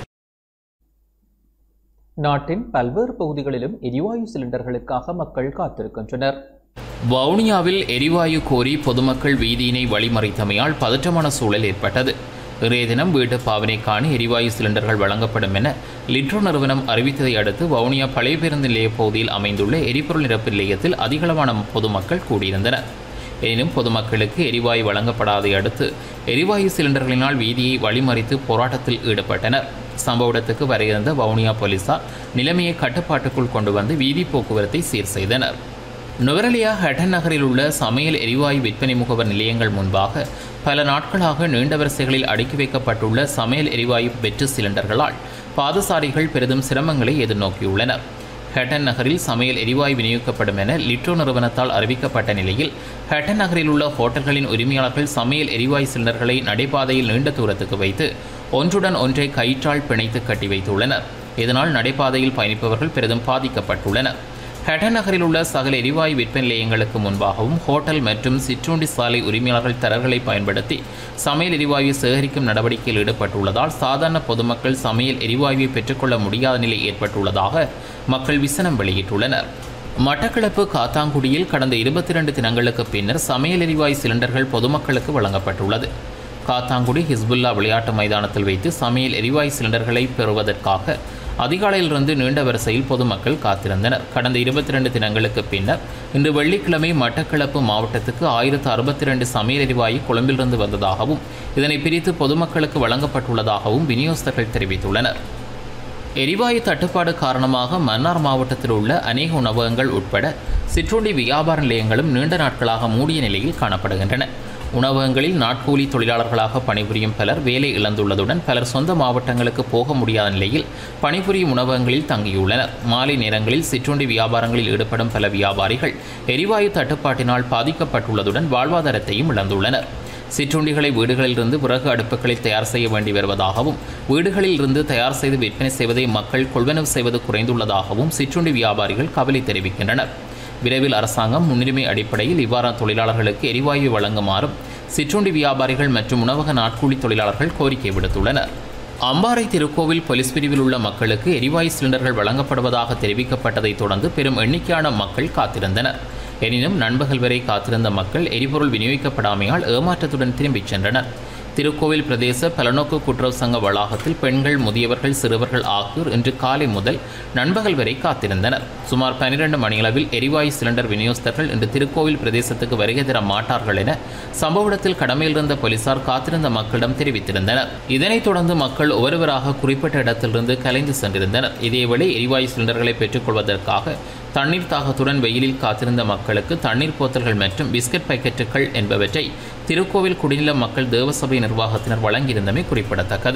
நாட்டின் பல்வேறு பகுதிகளிலும் எரிவாயு சிலிண்டர்களுக்காக மக்கள் காத்திருக்கின்றனர் வவுனியாவில் எரிவாயு கோரி பொதுமக்கள் வீதியினை வழிமறைத்தமையால் பதற்றமான சூழல் ஏற்பட்டது இன்றைய தினம் வீட்டு பாவனைக்கான எரிவாயு சிலிண்டர்கள் வழங்கப்படும் என லிட்ரோ நிறுவனம் அறிவித்ததை அடுத்து வவுனியா பழைய பேருந்து நிலைய பகுதியில் அமைந்துள்ள எரிபொருள் நிரப்பு நிலையத்தில் அதிகளவான பொதுமக்கள் கூடியிருந்தனர் எனினும் பொதுமக்களுக்கு எரிவாயு வழங்கப்படாதை அடுத்து எரிவாயு சிலிண்டர்களினால் வீதியை வழிமறித்து போராட்டத்தில் ஈடுபட்டனர் சம்பவ இடத்துக்கு வரையிருந்த வவுனியா போலீசார் நிலைமையை கட்டுப்பாட்டுக்குள் கொண்டு வந்து வீதி போக்குவரத்தை சீர் செய்தனர் நுவரலியா ஹட்டன் நகரில் உள்ள சமையல் எரிவாயு விற்பனை முகவர் நிலையங்கள் முன்பாக பல நாட்களாக நீண்ட வரிசைகளில் அடுக்கி வைக்கப்பட்டுள்ள சமையல் எரிவாயு வெற்று சிலிண்டர்களால் பாதசாரிகள் பெரிதும் சிரமங்களை எதிர்நோக்கியுள்ளனர் ஹட்டன் நகரில் சமையல் எரிவாயு விநியோகிக்கப்படும் என லிட்ரோ நிறுவனத்தால் அறிவிக்கப்பட்ட நிலையில் ஹட்டன் நகரில் உள்ள ஹோட்டல்களின் உரிமையாளர்கள் சமையல் எரிவாயு சிலிண்டர்களை நடைபாதையில் நீண்ட தூரத்துக்கு வைத்து ஒன்றுடன் ஒன்றை கயிற்றால் பிணைத்து கட்டி வைத்துள்ளனர் இதனால் நடைபாதையில் பயணிப்பவர்கள் பெரிதும் பாதிக்கப்பட்டுள்ளனர் ஹெடன் நகரில் உள்ள சகல எரிவாயு விற்பனை நிலையங்களுக்கு முன்பாகவும் ஹோட்டல் மற்றும் சிற்றுண்டி சாலை உரிமையாளர்கள் தரர்களை பயன்படுத்தி சமையல் எரிவாயு சேகரிக்கும் நடவடிக்கையில் ஈடுபட்டுள்ளதால் சாதாரண பொதுமக்கள் சமையல் எரிவாயுவை பெற்றுக்கொள்ள முடியாத நிலை ஏற்பட்டுள்ளதாக மக்கள் விசனம் வெளியிட்டுள்ளனர் மட்டக்களப்பு காத்தாங்குடியில் கடந்த இருபத்தி ரெண்டு தினங்களுக்கு பின்னர் சமையல் எரிவாயு சிலிண்டர்கள் பொதுமக்களுக்கு வழங்கப்பட்டுள்ளது காத்தாங்குடி ஹிஸ்புல்லா விளையாட்டு மைதானத்தில் வைத்து சமையல் எரிவாயு சிலிண்டர்களை பெறுவதற்காக அதிகாலையிலிருந்து நீண்ட வரிசையில் பொதுமக்கள் காத்திருந்தனர் கடந்த இருபத்தி ரெண்டு தினங்களுக்கு பின்னர் இன்று வெள்ளிக்கிழமை மட்டக்களப்பு மாவட்டத்துக்கு ஆயிரத்து அறுபத்தி ரெண்டு சமையல் எரிவாயு கொழும்பிலிருந்து வந்ததாகவும் இதனை பிரித்து பொதுமக்களுக்கு வழங்கப்பட்டுள்ளதாகவும் விநியோகஸ்தர்கள் தெரிவித்துள்ளனர் எரிவாயு தட்டுப்பாடு காரணமாக மன்னார் மாவட்டத்தில் உள்ள அநேக உணவகங்கள் உட்பட சிற்றுண்டி வியாபார நிலையங்களும் நீண்ட நாட்களாக மூடிய நிலையில் காணப்படுகின்றன உணவகங்களில் நாட்கூலி தொழிலாளர்களாக பணிபுரியும் பலர் வேலை இழந்துள்ளதுடன் பலர் சொந்த மாவட்டங்களுக்கு போக முடியாத நிலையில் பணிபுரியும் உணவகங்களில் தங்கியுள்ளனர் மாலை நேரங்களில் சிற்றுண்டி வியாபாரங்களில் ஈடுபடும் பல வியாபாரிகள் எரிவாயு தட்டுப்பாட்டினால் பாதிக்கப்பட்டுள்ளதுடன் வாழ்வாதாரத்தையும் இழந்துள்ளனர் சிற்றுண்டிகளை வீடுகளிலிருந்து விறகு அடுப்புகளில் தயார் செய்ய வேண்டி வருவதாகவும் வீடுகளில் இருந்து தயார் செய்து விற்பனை செய்வதை மக்கள் கொள்வனவு செய்வது குறைந்துள்ளதாகவும் சிற்றுண்டி வியாபாரிகள் கவலை தெரிவிக்கின்றனர் விரைவில் அரசாங்கம் முன்னுரிமை அடிப்படையில் இவ்வாறான தொழிலாளர்களுக்கு எரிவாயு வழங்குமாறும் சிற்றுண்டி வியாபாரிகள் மற்றும் உணவக நாட்கூலி தொழிலாளர்கள் கோரிக்கை விடுத்துள்ளனர் அம்பாறை திருக்கோவில் போலீஸ் பிரிவில் உள்ள மக்களுக்கு எரிவாயு சிலிண்டர்கள் வழங்கப்படுவதாக தெரிவிக்கப்பட்டதைத் தொடர்ந்து பெரும் எண்ணிக்கையான மக்கள் காத்திருந்தனர் எனினும் நண்பகல் வரை காத்திருந்த மக்கள் எரிபொருள் விநியோகிக்கப்படாமையால் ஏமாற்றத்துடன் திரும்பிச் சென்றனர் திருக்கோவில் பிரதேச பலநோக்கு கூட்டுறவு சங்க வளாகத்தில் பெண்கள் முதியவர்கள் சிறுவர்கள் ஆகியோர் இன்று காலை முதல் நண்பகல் வரை காத்திருந்தனர் சுமார் பனிரெண்டு மணியளவில் எரிவாயு சிலிண்டர் விநியோகஸ்தர்கள் இன்று திருக்கோவில் பிரதேசத்துக்கு வருகை தர மாட்டார்கள் என சம்பவ இடத்தில் கடமையில் இருந்த போலீசார் காத்திருந்த மக்களிடம் தெரிவித்திருந்தனர் இதனைத் தொடர்ந்து மக்கள் ஒருவராக குறிப்பிட்ட இடத்திலிருந்து கலைந்து சென்றிருந்தனர் இதேவேளை எரிவாயு சிலிண்டர்களை பெற்றுக்கொள்வதற்காக தண்ணீர் தாகத்துடன் வெயிலில் காத்திருந்த மக்களுக்கு தண்ணீர் போத்தல்கள் மற்றும் பிஸ்கட் பாக்கெட்டுகள் என்பவற்றை திருக்கோவில் குடிநில மக்கள் தேவசபை நிர்வாகத்தினர் வழங்கியிருந்தமை குறிப்பிடத்தக்கது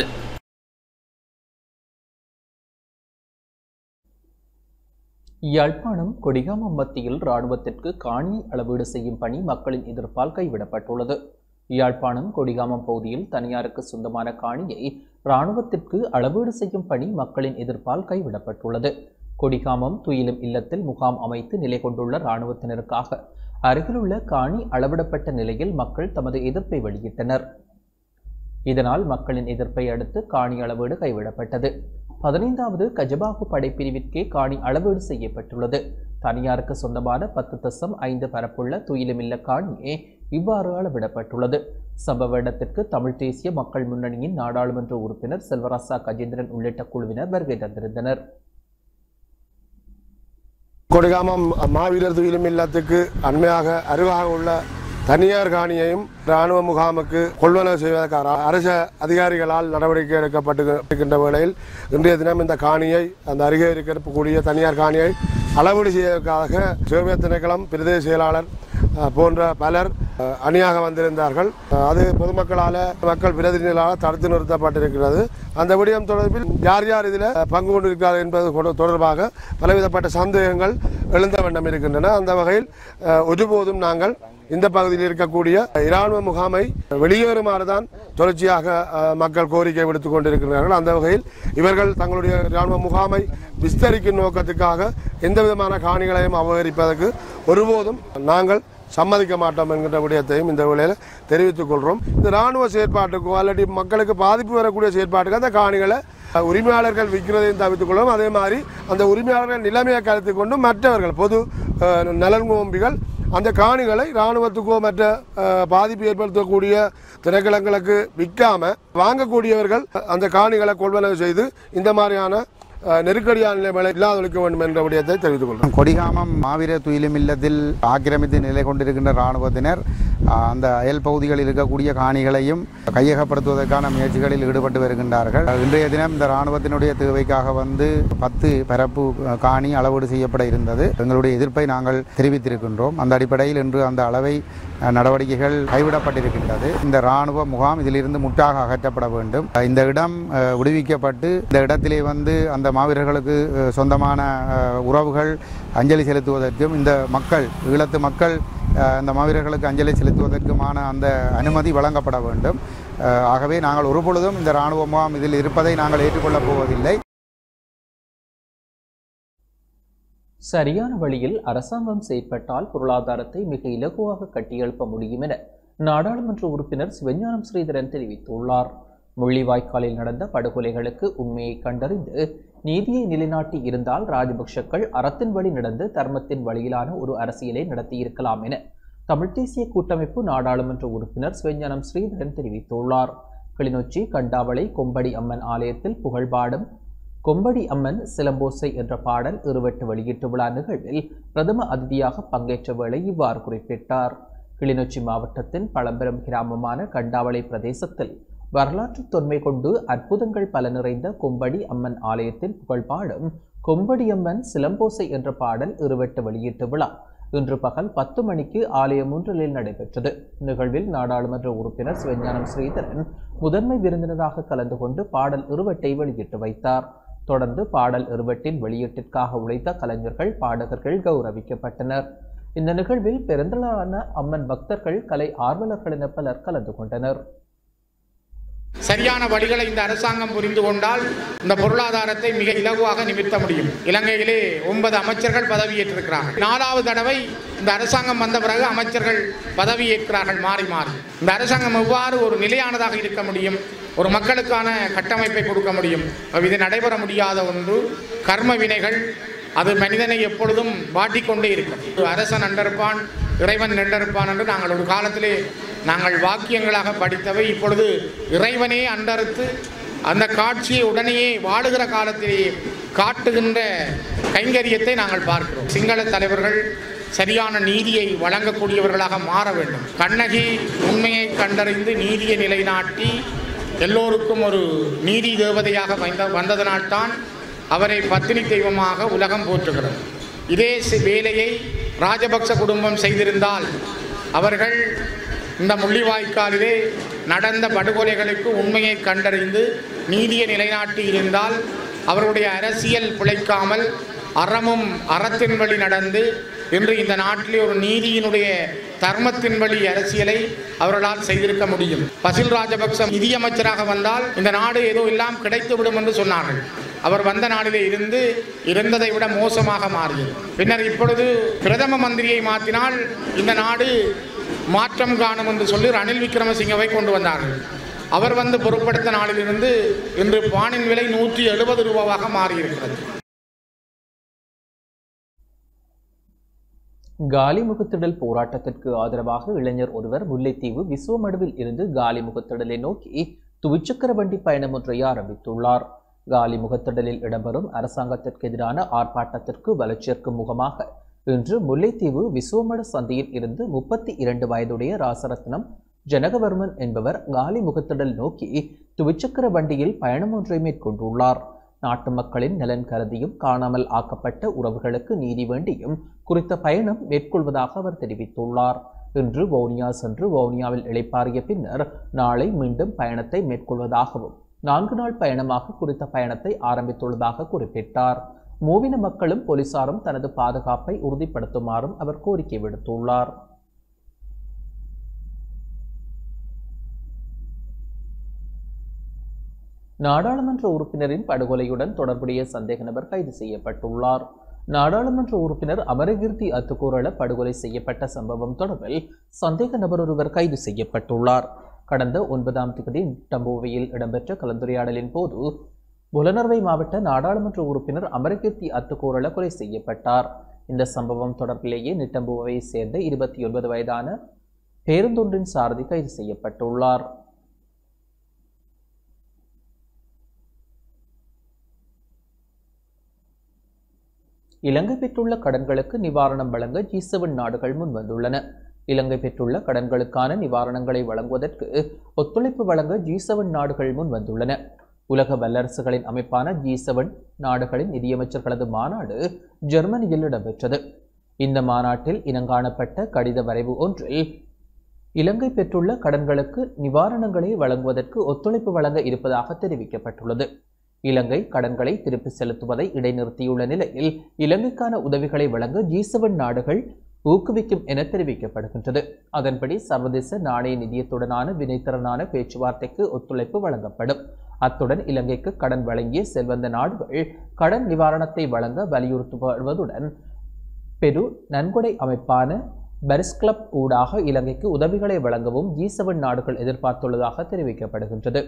யாழ்ப்பாணம் கொடிகாமம் மத்தியில் இராணுவத்திற்கு காணி அளவீடு செய்யும் பணி மக்களின் எதிர்ப்பால் கைவிடப்பட்டுள்ளது யாழ்ப்பாணம் கொடிகாமம் பகுதியில் தனியாருக்கு சொந்தமான காணியை இராணுவத்திற்கு அளவீடு செய்யும் பணி மக்களின் எதிர்ப்பால் கைவிடப்பட்டுள்ளது கொடிகாமம் துயிலும் இல்லத்தில் முகாம் அமைத்து நிலை கொண்டுள்ள இராணுவத்தினருக்காக அருகிலுள்ள காணி அளவிடப்பட்ட நிலையில் மக்கள் தமது எதிர்ப்பை வெளியிட்டனர் இதனால் மக்களின் எதிர்ப்பை அடுத்து காணி அளவீடு கைவிடப்பட்டது பதினைந்தாவது கஜபாகு படைப்பிரிவிற்கே காணி அளவீடு செய்யப்பட்டுள்ளது தனியாருக்கு சொந்தமான பத்து தசம் ஐந்து பரப்புள்ள துயிலுமில்ல காணியே இவ்வாறு அளவிடப்பட்டுள்ளது சம்பவ இடத்திற்கு தமிழ் தேசிய மக்கள் முன்னணியின் நாடாளுமன்ற உறுப்பினர் செல்வராசா கஜேந்திரன் உள்ளிட்ட குழுவினர் வருகை தந்திருந்தனர் கொடிகாமம் மாவீரர் துயிலும் இல்லத்துக்கு அண்மையாக அருகாக உள்ள தனியார் காணியையும் இராணுவ முகாமுக்கு கொள்வனவு செய்வதற்காக அரச அதிகாரிகளால் நடவடிக்கை எடுக்கப்பட்டு இருக்கின்ற வேளையில் இன்றைய தினம் இந்த காணியை அந்த அருகே இருக்கக்கூடிய தனியார் காணியை அளவீடு செய்வதற்காக சிவமிய திணைக்களம் பிரதேச செயலாளர் அஹ், போன்ற பலர் அஹ், அணியாக வந்திருந்தார்கள் அஹ், அது பொதுமக்களால் மக்கள் பிரதிநிதிகளால் தடுத்து நிறுத்தப்பட்டிருக்கிறது அந்த விடயம் தொடர்பில் யார் யார் இதில் பங்கு கொண்டிருக்கிறார் என்பது கொடு- தொடர்பாக பலவிதப்பட்ட சந்தேகங்கள் எழுந்த வண்ணம் இருக்கின்றன அந்த வகையில் அஹ், ஒருபோதும் நாங்கள் இந்த பகுதியில் இருக்கக்கூடிய இராணுவ முகாமை வெளியேறுமாறு தான் தொடர்ச்சியாக அஹ், மக்கள் கோரிக்கை விடுத்துக் கொண்டிருக்கிறார்கள் அந்த வகையில் இவர்கள் தங்களுடைய இராணுவ முகாமை விஸ்தரிக்கும் நோக்கத்துக்காக எந்த விதமான காணிகளையும் அபகரிப்பதற்கு ஒருபோதும் நாங்கள் சம்மதிக்க மாட்டோம் என்கின்ற விடயத்தையும் இந்த வேளையில் தெரிவித்துக் கொள்கிறோம் இந்த இராணுவ செயற்பாட்டுக்கோ அல்லது மக்களுக்கு பாதிப்பு வரக்கூடிய செயற்பாட்டுக்கு அந்த காணிகளை அஹ், உரிமையாளர்கள் விற்கிறதையும் தவிர்த்துக் கொள்ளும் அதே மாதிரி அந்த உரிமையாளர்கள் நிலைமையை கருத்தில் கொண்டு மற்றவர்கள் பொது அஹ், நலன் நோம்பிகள் அந்த காணிகளை இராணுவத்துக்கோ மற்ற அஹ், பாதிப்பு ஏற்படுத்தக்கூடிய திணைக்களங்களுக்கு விற்காம வாங்கக்கூடியவர்கள் அந்த காணிகளை கொள்வனவு செய்து இந்த மாதிரியான அஹ், நெருக்கடியான நிலைமைகளை இல்லாதொழிக்க வேண்டும் என்ற விடயத்தை தெரிவித்துக் கொள்கிறோம் கொடிகாமம் மாவீர துயிலும் இல்லத்தில் ஆக்கிரமித்து நிலை கொண்டிருக்கின்ற இராணுவத்தினர் ஆஹ், அந்த அயல் பகுதிகளில் இருக்கக்கூடிய காணிகளையும் கையகப்படுத்துவதற்கான முயற்சிகளில் ஈடுபட்டு வருகின்றார்கள் இன்றைய தினம் இந்த இராணுவத்தினுடைய தேவைக்காக வந்து பத்து பரப்பு அஹ், காணி அளவீடு செய்யப்பட இருந்தது எங்களுடைய எதிர்ப்பை நாங்கள் தெரிவித்திருக்கின்றோம் அந்த அடிப்படையில் இன்று அந்த அளவை அஹ், நடவடிக்கைகள் கைவிடப்பட்டிருக்கின்றது இந்த இராணுவ முகாம் இதிலிருந்து முற்றாக அகற்றப்பட வேண்டும் அஹ், இந்த இடம் அஹ், விடுவிக்கப்பட்டு இந்த இடத்திலே வந்து அந்த மாவீரர்களுக்கு அஹ், சொந்தமான அஹ், உறவுகள் அஞ்சலி செலுத்துவதற்கும் இந்த மக்கள் ஈழத்து மக்கள் அஹ், இந்த மாவீரர்களுக்கு அஞ்சலி செலுத்துவதற்குமான அந்த அனுமதி வழங்கப்பட வேண்டும் அஹ், ஆகவே நாங்கள் ஒருபொழுதும் இந்த இராணுவ முகாம் இதில் இருப்பதை நாங்கள் ஏற்றுக்கொள்ளப் போவதில்லை சரியான வழியில் அரசாங்கம் செயற்பட்டால் பொருளாதாரத்தை மிக இலகுவாக கட்டியெழுப்ப முடியும் என நாடாளுமன்ற உறுப்பினர் சிவஞானம் ஸ்ரீதரன் தெரிவித்துள்ளார் முள்ளிவாய்க்காலில் நடந்த படுகொலைகளுக்கு உண்மையை கண்டறிந்து நீதியை நிலைநாட்டி இருந்தால் ராஜபக்ஷக்கள் அறத்தின் வழி நடந்து தர்மத்தின் வழியிலான ஒரு அரசியலை நடத்தியிருக்கலாம் என தமிழ் தேசிய கூட்டமைப்பு நாடாளுமன்ற உறுப்பினர் சிவஞானம் ஸ்ரீதரன் தெரிவித்துள்ளார் கிளிநொச்சி கண்டாவளை கொம்படி அம்மன் ஆலயத்தில் புகழ்பாடும் கொம்படி அம்மன் சிலம்போசை என்ற பாடல் இருவட்டு வெளியீட்டு விழா நிகழ்வில் பிரதம அதிதியாக பங்கேற்ற வேளை இவ்வாறு குறிப்பிட்டார் கிளிநொச்சி மாவட்டத்தின் பழம்பெரும் கிராமமான கண்டாவளை பிரதேசத்தில் வரலாற்று தொன்மை கொண்டு அற்புதங்கள் பல நிறைந்த கொம்படி அம்மன் ஆலயத்தின் புகழ்பாடும் கொம்படி அம்மன் சிலம்போசை என்ற பாடல் இருவட்டு வெளியீட்டு விழா இன்று பகல் பத்து மணிக்கு ஆலயம் ஒன்றில் நடைபெற்றது நிகழ்வில் நாடாளுமன்ற உறுப்பினர் சிவஞானம் ஸ்ரீதரன் முதன்மை விருந்தினராக கலந்து கொண்டு பாடல் இருவட்டை வெளியிட்டு வைத்தார் தொடர்ந்து பாடல் இருவட்டின் வெளியீட்டிற்காக உழைத்த கலைஞர்கள் பாடகர்கள் கௌரவிக்கப்பட்டனர் இந்த நிகழ்வில் பெருந்தளான அம்மன் பக்தர்கள் கலை ஆர்வலர்கள் என பலர் கலந்து கொண்டனர் சரியான வழிகளை இந்த அரசாங்கம் புரிந்து கொண்டால் இந்த பொருளாதாரத்தை மிக இலகுவாக நிமிர்த்த முடியும் இலங்கையிலே ஒன்பது அமைச்சர்கள் பதவியேற்றிருக்கிறார்கள் நாலாவது தடவை இந்த அரசாங்கம் வந்த பிறகு அமைச்சர்கள் பதவியேற்கிறார்கள் மாறி மாறி இந்த அரசாங்கம் எவ்வாறு ஒரு நிலையானதாக இருக்க முடியும் ஒரு மக்களுக்கான கட்டமைப்பை கொடுக்க முடியும் இது நடைபெற முடியாத ஒன்று கர்ம வினைகள் அது மனிதனை எப்பொழுதும் வாட்டிக்கொண்டே இருக்கும் அரசன் நண்டருப்பான் இறைவன் நண்டருப்பான் என்று நாங்கள் ஒரு காலத்திலே நாங்கள் வாக்கியங்களாக படித்தவை இப்பொழுது இறைவனே அண்டறுத்து அந்த காட்சியை உடனேயே வாழுகிற காலத்திலேயே காட்டுகின்ற கைங்கரியத்தை நாங்கள் பார்க்கிறோம் சிங்கள தலைவர்கள் சரியான நீதியை வழங்கக்கூடியவர்களாக மாற வேண்டும் கண்ணகி உண்மையை கண்டறிந்து நீதியை நிலைநாட்டி எல்லோருக்கும் ஒரு நீதி தேவதையாக வந்த வந்ததனால்தான் அவரை பத்தினி தெய்வமாக உலகம் போற்றுகிறது இதே சி- வேலையை ராஜபக்ச குடும்பம் செய்திருந்தால் அவர்கள் இந்த முள்ளிவாய்க்காலிலே நடந்த படுகொலைகளுக்கு உண்மையை கண்டறிந்து நீதியை நிலைநாட்டி இருந்தால் அவருடைய அரசியல் பிழைக்காமல் அறமும் அறத்தின் வழி நடந்து இன்று இந்த நாட்டிலே ஒரு நீதியினுடைய தர்மத்தின் வழி அரசியலை அவர்களால் செய்திருக்க முடியும் பசில் ராஜபக்ச நிதியமைச்சராக வந்தால் இந்த நாடு ஏதோ எல்லாம் கிடைத்துவிடும் என்று சொன்னார்கள் அவர் வந்த நாளிலே இருந்து இருந்ததை விட மோசமாக மாறியது பின்னர் இப்பொழுது பிரதம மந்திரியை மாற்றினால் இந்த நாடு மாற்றம் காணும் என்று சொல்லி ரணில் விக்ரமசிங்கவை கொண்டு வந்தார்கள் அவர் வந்து பொருட்படுத்த நாளிலிருந்து இன்று பானின் விலை நூற்றி எழுபது ரூபாவாக மாறியிருக்கிறது காலி முகத்திடல் போராட்டத்திற்கு ஆதரவாக இளைஞர் ஒருவர் முல்லைத்தீவு விசுவமடுவில் இருந்து காலி முகத்திடலை நோக்கி துவிச்சக்கர வண்டி பயணம் ஒன்றை ஆரம்பித்துள்ளார் காலி முகத்திடலில் இடம்பெறும் அரசாங்கத்திற்கு எதிரான ஆர்ப்பாட்டத்திற்கு வலுச்சேர்க்கும் முகமாக இன்று முல்லைத்தீவு விசுவமட சந்தையில் இருந்து முப்பத்தி இரண்டு வயதுடைய ராசரத்னம் ஜனகவர்மன் என்பவர் காலி முகத்திடல் நோக்கி துவிச்சக்கர வண்டியில் பயணம் ஒன்றை மேற்கொண்டுள்ளார் நாட்டு மக்களின் நலன் கருதியும் காணாமல் ஆக்கப்பட்ட உறவுகளுக்கு நீதி வேண்டியும் குறித்த பயணம் மேற்கொள்வதாக அவர் தெரிவித்துள்ளார் இன்று வவுனியா சென்று வவுனியாவில் இளைப்பாறிய பின்னர் நாளை மீண்டும் பயணத்தை மேற்கொள்வதாகவும் நான்கு நாள் பயணமாக குறித்த பயணத்தை ஆரம்பித்துள்ளதாக குறிப்பிட்டார் மூவின மக்களும் போலீசாரும் தனது பாதுகாப்பை உறுதிப்படுத்துமாறும் அவர் கோரிக்கை விடுத்துள்ளார் நாடாளுமன்ற உறுப்பினரின் படுகொலையுடன் தொடர்புடைய சந்தேக நபர் கைது செய்யப்பட்டுள்ளார் நாடாளுமன்ற உறுப்பினர் அமரகீர்த்தி அத்துக்கூரள படுகொலை செய்யப்பட்ட சம்பவம் தொடர்பில் சந்தேக நபர் ஒருவர் கைது செய்யப்பட்டுள்ளார் கடந்த ஒன்பதாம் தேதி டம்போவையில் இடம்பெற்ற கலந்துரையாடலின் போது புலனர்வை மாவட்ட நாடாளுமன்ற உறுப்பினர் அமரகீர்த்தி அத்துக்கூரள கொலை செய்யப்பட்டார் இந்த சம்பவம் தொடர்பிலேயே நிட்டம்புவை சேர்ந்த இருபத்தி ஒன்பது வயதான பேருந்தொன்றின் சாரதி கைது செய்யப்பட்டுள்ளார் இலங்கை பெற்றுள்ள கடன்களுக்கு நிவாரணம் வழங்க ஜி செவன் நாடுகள் முன்வந்துள்ளன இலங்கை பெற்றுள்ள கடன்களுக்கான நிவாரணங்களை வழங்குவதற்கு ஒத்துழைப்பு வழங்க ஜி செவன் நாடுகள் முன்வந்துள்ளன உலக வல்லரசுகளின் அமைப்பான ஜி செவன் நாடுகளின் நிதியமைச்சர்களது மாநாடு ஜெர்மனியில் இடம்பெற்றது இந்த மாநாட்டில் இனங்காணப்பட்ட கடித வரைவு ஒன்றில் இலங்கை பெற்றுள்ள கடன்களுக்கு நிவாரணங்களை வழங்குவதற்கு ஒத்துழைப்பு வழங்க இருப்பதாக தெரிவிக்கப்பட்டுள்ளது இலங்கை கடன்களை திருப்பி செலுத்துவதை இடைநிறுத்தியுள்ள நிலையில் இலங்கைக்கான உதவிகளை வழங்க ஜி செவன் நாடுகள் ஊக்குவிக்கும் என தெரிவிக்கப்படுகின்றது அதன்படி சர்வதேச நாணய நிதியத்துடனான வினைத்திறனான பேச்சுவார்த்தைக்கு ஒத்துழைப்பு வழங்கப்படும் அத்துடன் இலங்கைக்கு கடன் வழங்கிய செல்வந்த நாடுகள் கடன் நிவாரணத்தை வழங்க வலியுறுத்தப்படுவதுடன் பெரு நன்கொடை அமைப்பான பெரிஸ் கிளப் ஊடாக இலங்கைக்கு உதவிகளை வழங்கவும் ஜி செவன் நாடுகள் எதிர்பார்த்துள்ளதாக தெரிவிக்கப்படுகின்றது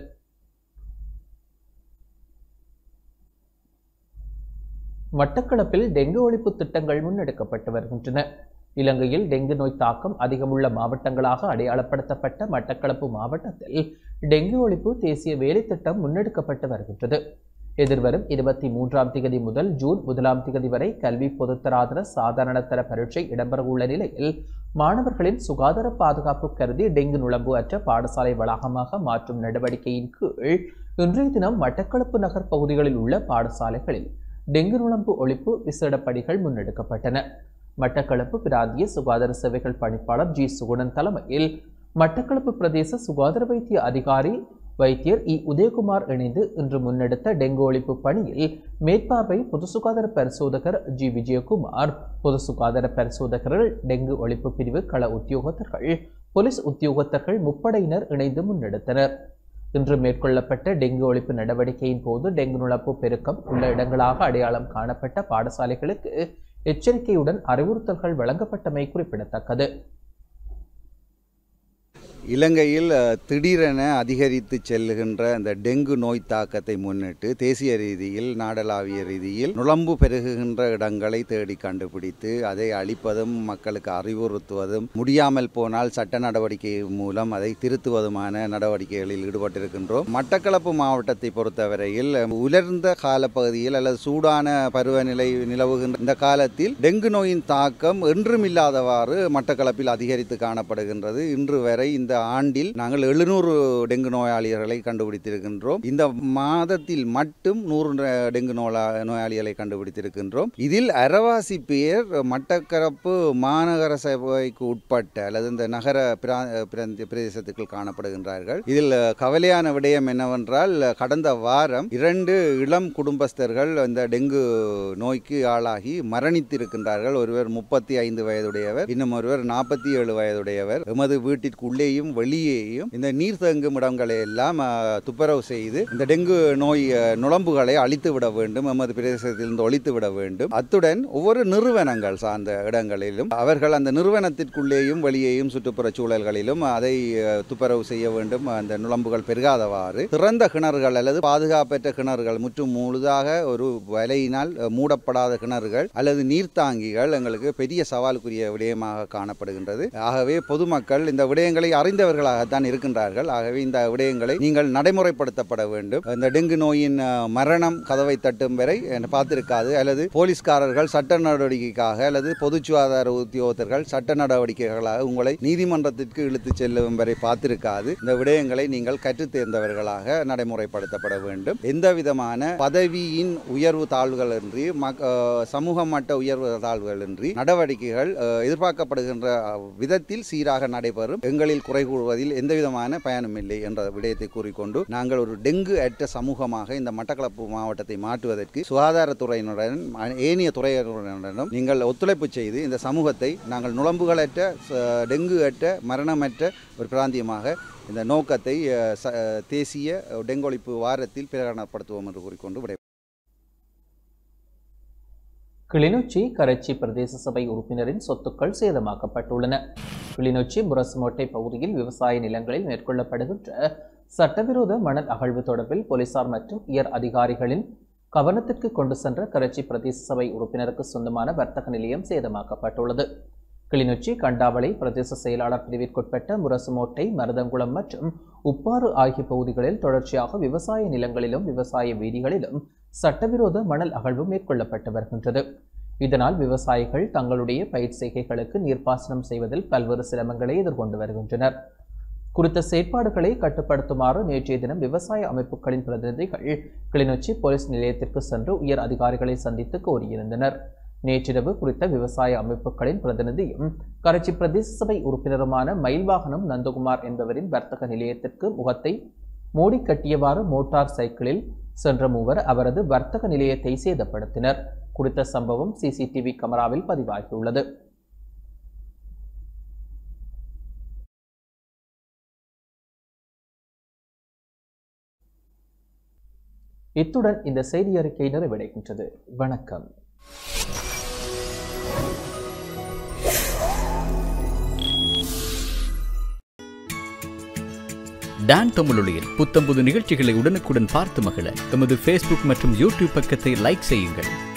மட்டக்களப்பில் டெங்கு ஒழிப்பு திட்டங்கள் முன்னெடுக்கப்பட்டு வருகின்றன இலங்கையில் டெங்கு நோய் தாக்கம் அதிகமுள்ள மாவட்டங்களாக அடையாளப்படுத்தப்பட்ட மட்டக்களப்பு மாவட்டத்தில் டெங்கு ஒழிப்பு தேசிய வேலை திட்டம் முன்னெடுக்கப்பட்டு வருகின்றது எதிர்வரும் இருபத்தி மூன்றாம் திகதி முதல் ஜூன் முதலாம் திகதி வரை கல்வி பொதுத்தராதர சாதாரண தர பரீட்சை இடம்பெறவுள்ள நிலையில் மாணவர்களின் சுகாதார பாதுகாப்பு கருதி டெங்கு நுழம்பு அற்ற பாடசாலை வளாகமாக மாற்றும் நடவடிக்கையின் கீழ் இன்றைய தினம் மட்டக்களப்பு நகர் பகுதிகளில் உள்ள பாடசாலைகளில் டெங்கு நுழம்பு ஒழிப்பு விசேட பணிகள் முன்னெடுக்கப்பட்டன மட்டக்களப்பு பிராந்திய சுகாதார சேவைகள் பணிப்பாளர் ஜி சுகுணன் தலைமையில் மட்டக்களப்பு பிரதேச சுகாதார வைத்திய அதிகாரி வைத்தியர் இ உதயகுமார் இணைந்து இன்று முன்னெடுத்த டெங்கு ஒழிப்பு பணியில் மேற்பார்வை பொது சுகாதார பரிசோதகர் ஜி விஜயகுமார் பொது சுகாதார பரிசோதகர்கள் டெங்கு ஒழிப்பு பிரிவு கள உத்தியோகத்தர்கள் போலீஸ் உத்தியோகத்தர்கள் முப்படையினர் இணைந்து முன்னெடுத்தனர் இன்று மேற்கொள்ளப்பட்ட டெங்கு ஒழிப்பு நடவடிக்கையின் போது டெங்கு நுழப்பு பெருக்கம் உள்ள இடங்களாக அடையாளம் காணப்பட்ட பாடசாலைகளுக்கு எச்சரிக்கையுடன் அறிவுறுத்தல்கள் வழங்கப்பட்டமை குறிப்பிடத்தக்கது இலங்கையில் அஹ், திடீரென அதிகரித்து செல்லுகின்ற இந்த டெங்கு நோய் தாக்கத்தை முன்னிட்டு தேசிய ரீதியில் நாடளாவிய ரீதியில் நுழம்பு பெருகுகின்ற இடங்களை தேடி கண்டுபிடித்து அதை அழிப்பதும் மக்களுக்கு அறிவுறுத்துவதும் முடியாமல் போனால் சட்ட நடவடிக்கை மூலம் அதை திருத்துவதுமான நடவடிக்கைகளில் ஈடுபட்டிருக்கின்றோம் மட்டக்களப்பு மாவட்டத்தை பொறுத்தவரையில் உலர்ந்த காலப்பகுதியில் அல்லது சூடான பருவநிலை நிலவுகின்ற இந்த காலத்தில் டெங்கு நோயின் தாக்கம் என்றுமில்லாதவாறு மட்டக்களப்பில் அதிகரித்து காணப்படுகின்றது இன்று வரை இந்த ஆண்டில் நாங்கள் எழுநூறு டெங்கு நோயாளிகளை கண்டுபிடித்திருக்கின்றோம் இந்த மாதத்தில் மட்டும் நூறு டெங்கு நோயா நோயாளிகளை கண்டுபிடித்திருக்கின்றோம் இதில் அரவாசி பேர் மட்டக்களப்பு மாநகர சபைக்கு உட்பட்ட அல்லது இந்த நகர பிரா- பிராந்திய பிரதேசத்துக்குள் காணப்படுகின்றார்கள் இதில் கவலையான விடயம் என்னவென்றால் கடந்த வாரம் இரண்டு இளம் குடும்பஸ்தர்கள் இந்த டெங்கு நோய்க்கு ஆளாகி மரணித்திருக்கின்றார்கள் ஒருவர் முப்பத்தி ஐந்து வயதுடையவர் இன்னும் ஒருவர் நாற்பத்தி ஏழு வயதுடையவர் எமது வீட்டிற்குள்ளேயே உள்ளேயும் வெளியேயும் இந்த நீர் தேங்கும் இடங்களை எல்லாம் அஹ், துப்புரவு செய்து இந்த டெங்கு நோய் அஹ், நுளம்புகளை அழித்து விட வேண்டும் எமது பிரதேசத்திலிருந்து ஒழித்து விட வேண்டும் அத்துடன் ஒவ்வொரு நிறுவனங்கள் சார்ந்த இடங்களிலும் அவர்கள் அந்த நிறுவனத்திற்குள்ளேயும் வெளியேயும் சுற்றுப்புற சூழல்களிலும் அதை அஹ், துப்புரவு செய்ய வேண்டும் அந்த நுளம்புகள் பெருகாதவாறு திறந்த கிணறுகள் அல்லது பாதுகாப்பற்ற கிணறுகள் முற்றும் முழுதாக ஒரு வலையினால் அஹ், மூடப்படாத கிணறுகள் அல்லது நீர்த்தாங்கிகள் எங்களுக்கு பெரிய சவாலுக்குரிய விடயமாக காணப்படுகின்றது ஆகவே பொதுமக்கள் இந்த விடயங்களை அறிந்தவர்களாகத்தான் இருக்கின்றார்கள் ஆகவே இந்த விடயங்களை நீங்கள் நடைமுறைப்படுத்தப்பட வேண்டும் இந்த டெங்கு நோயின் அஹ், மரணம் கதவை தட்டும் வரை என்ன பார்த்திருக்காது அல்லது போலீஸ்காரர்கள் சட்ட நடவடிக்கைக்காக அல்லது பொது சுகாதார உத்தியோகத்தர்கள் சட்ட நடவடிக்கைகளாக உங்களை நீதிமன்றத்திற்கு இழுத்துச் செல்லும் வரை பார்த்திருக்காது இந்த விடயங்களை நீங்கள் கற்றுத் தேர்ந்தவர்களாக நடைமுறைப்படுத்தப்பட வேண்டும் எந்த விதமான பதவியின் உயர்வு தாழ்வுகள் இன்றி மக்- அஹ், சமூக மட்ட உயர்வு தாழ்வுகள் இன்றி நடவடிக்கைகள் அஹ், எதிர்பார்க்கப்படுகின்ற அஹ், விதத்தில் சீராக நடைபெறும் எங்களில் குறை கூறுவதில் எந்த விதமான பயனும் இல்லை என்ற விடயத்தை கூறிக்கொண்டு நாங்கள் ஒரு டெங்கு அற்ற சமூகமாக இந்த மட்டக்களப்பு மாவட்டத்தை மாற்றுவதற்கு சுகாதாரத்துறையினருடன் அ- ஏனைய துறையினருடனும் நீங்கள் ஒத்துழைப்பு செய்து இந்த சமூகத்தை நாங்கள் நுழம்புகளற்ற ச- டெங்கு அற்ற மரணமற்ற ஒரு பிராந்தியமாக இந்த நோக்கத்தை அஹ், ச- தேசிய டெங்கு ஒழிப்பு வாரத்தில் பிரகடனப்படுத்துவோம் என்று கூறிக்கொண்டு விடை கிளிநொச்சி கரைச்சி பிரதேச சபை உறுப்பினரின் சொத்துக்கள் சேதமாக்கப்பட்டுள்ளன கிளிநொச்சி முரசுமோட்டை பகுதியில் விவசாய நிலங்களில் மேற்கொள்ளப்படுகின்ற சட்டவிரோத மணல் அகழ்வு தொடர்பில் போலீசார் மற்றும் உயர் அதிகாரிகளின் கவனத்திற்கு கொண்டு சென்ற கரைச்சி பிரதேச சபை உறுப்பினருக்கு சொந்தமான வர்த்தக நிலையம் சேதமாக்கப்பட்டுள்ளது கிளிநொச்சி கண்டாவளை பிரதேச செயலாளர் பிரிவிற்குட்பட்ட முரசுமோட்டை மருதங்குளம் மற்றும் உப்பாறு ஆகிய பகுதிகளில் தொடர்ச்சியாக விவசாய நிலங்களிலும் விவசாய வீதிகளிலும் சட்டவிரோத மணல் அகழ்வு மேற்கொள்ளப்பட்டு வருகின்றது இதனால் விவசாயிகள் தங்களுடைய பயிர் செய்கைகளுக்கு நீர்ப்பாசனம் செய்வதில் பல்வேறு சிரமங்களை எதிர்கொண்டு வருகின்றனர் குறித்த செயற்பாடுகளை கட்டுப்படுத்துமாறு நேற்றைய தினம் விவசாய அமைப்புகளின் பிரதிநிதிகள் கிளிநொச்சி போலீஸ் நிலையத்திற்கு சென்று உயர் அதிகாரிகளை சந்தித்து கோரியிருந்தனர் நேற்றிரவு குறித்த விவசாய அமைப்புகளின் பிரதிநிதியும் கரைச்சி பிரதேச சபை உறுப்பினருமான மயில்வாகனம் நந்தகுமார் என்பவரின் வர்த்தக நிலையத்திற்கு முகத்தை மூடி கட்டியவாறு மோட்டார் சைக்கிளில் சென்ற மூவர் அவரது வர்த்தக நிலையத்தை சேதப்படுத்தினர் குறித்த சம்பவம் சிசிடிவி கமராவில் பதிவாகியுள்ளது இத்துடன் இந்த செய்தி அறிக்கை நிறைவடைகின்றது வணக்கம் டான் தமிழொலியில் புத்தம்புது நிகழ்ச்சிகளை உடனுக்குடன் பார்த்து மகிழ எமது ஃபேஸ்புக் மற்றும் யூடியூப் பக்கத்தை லைக் செய்யுங்கள்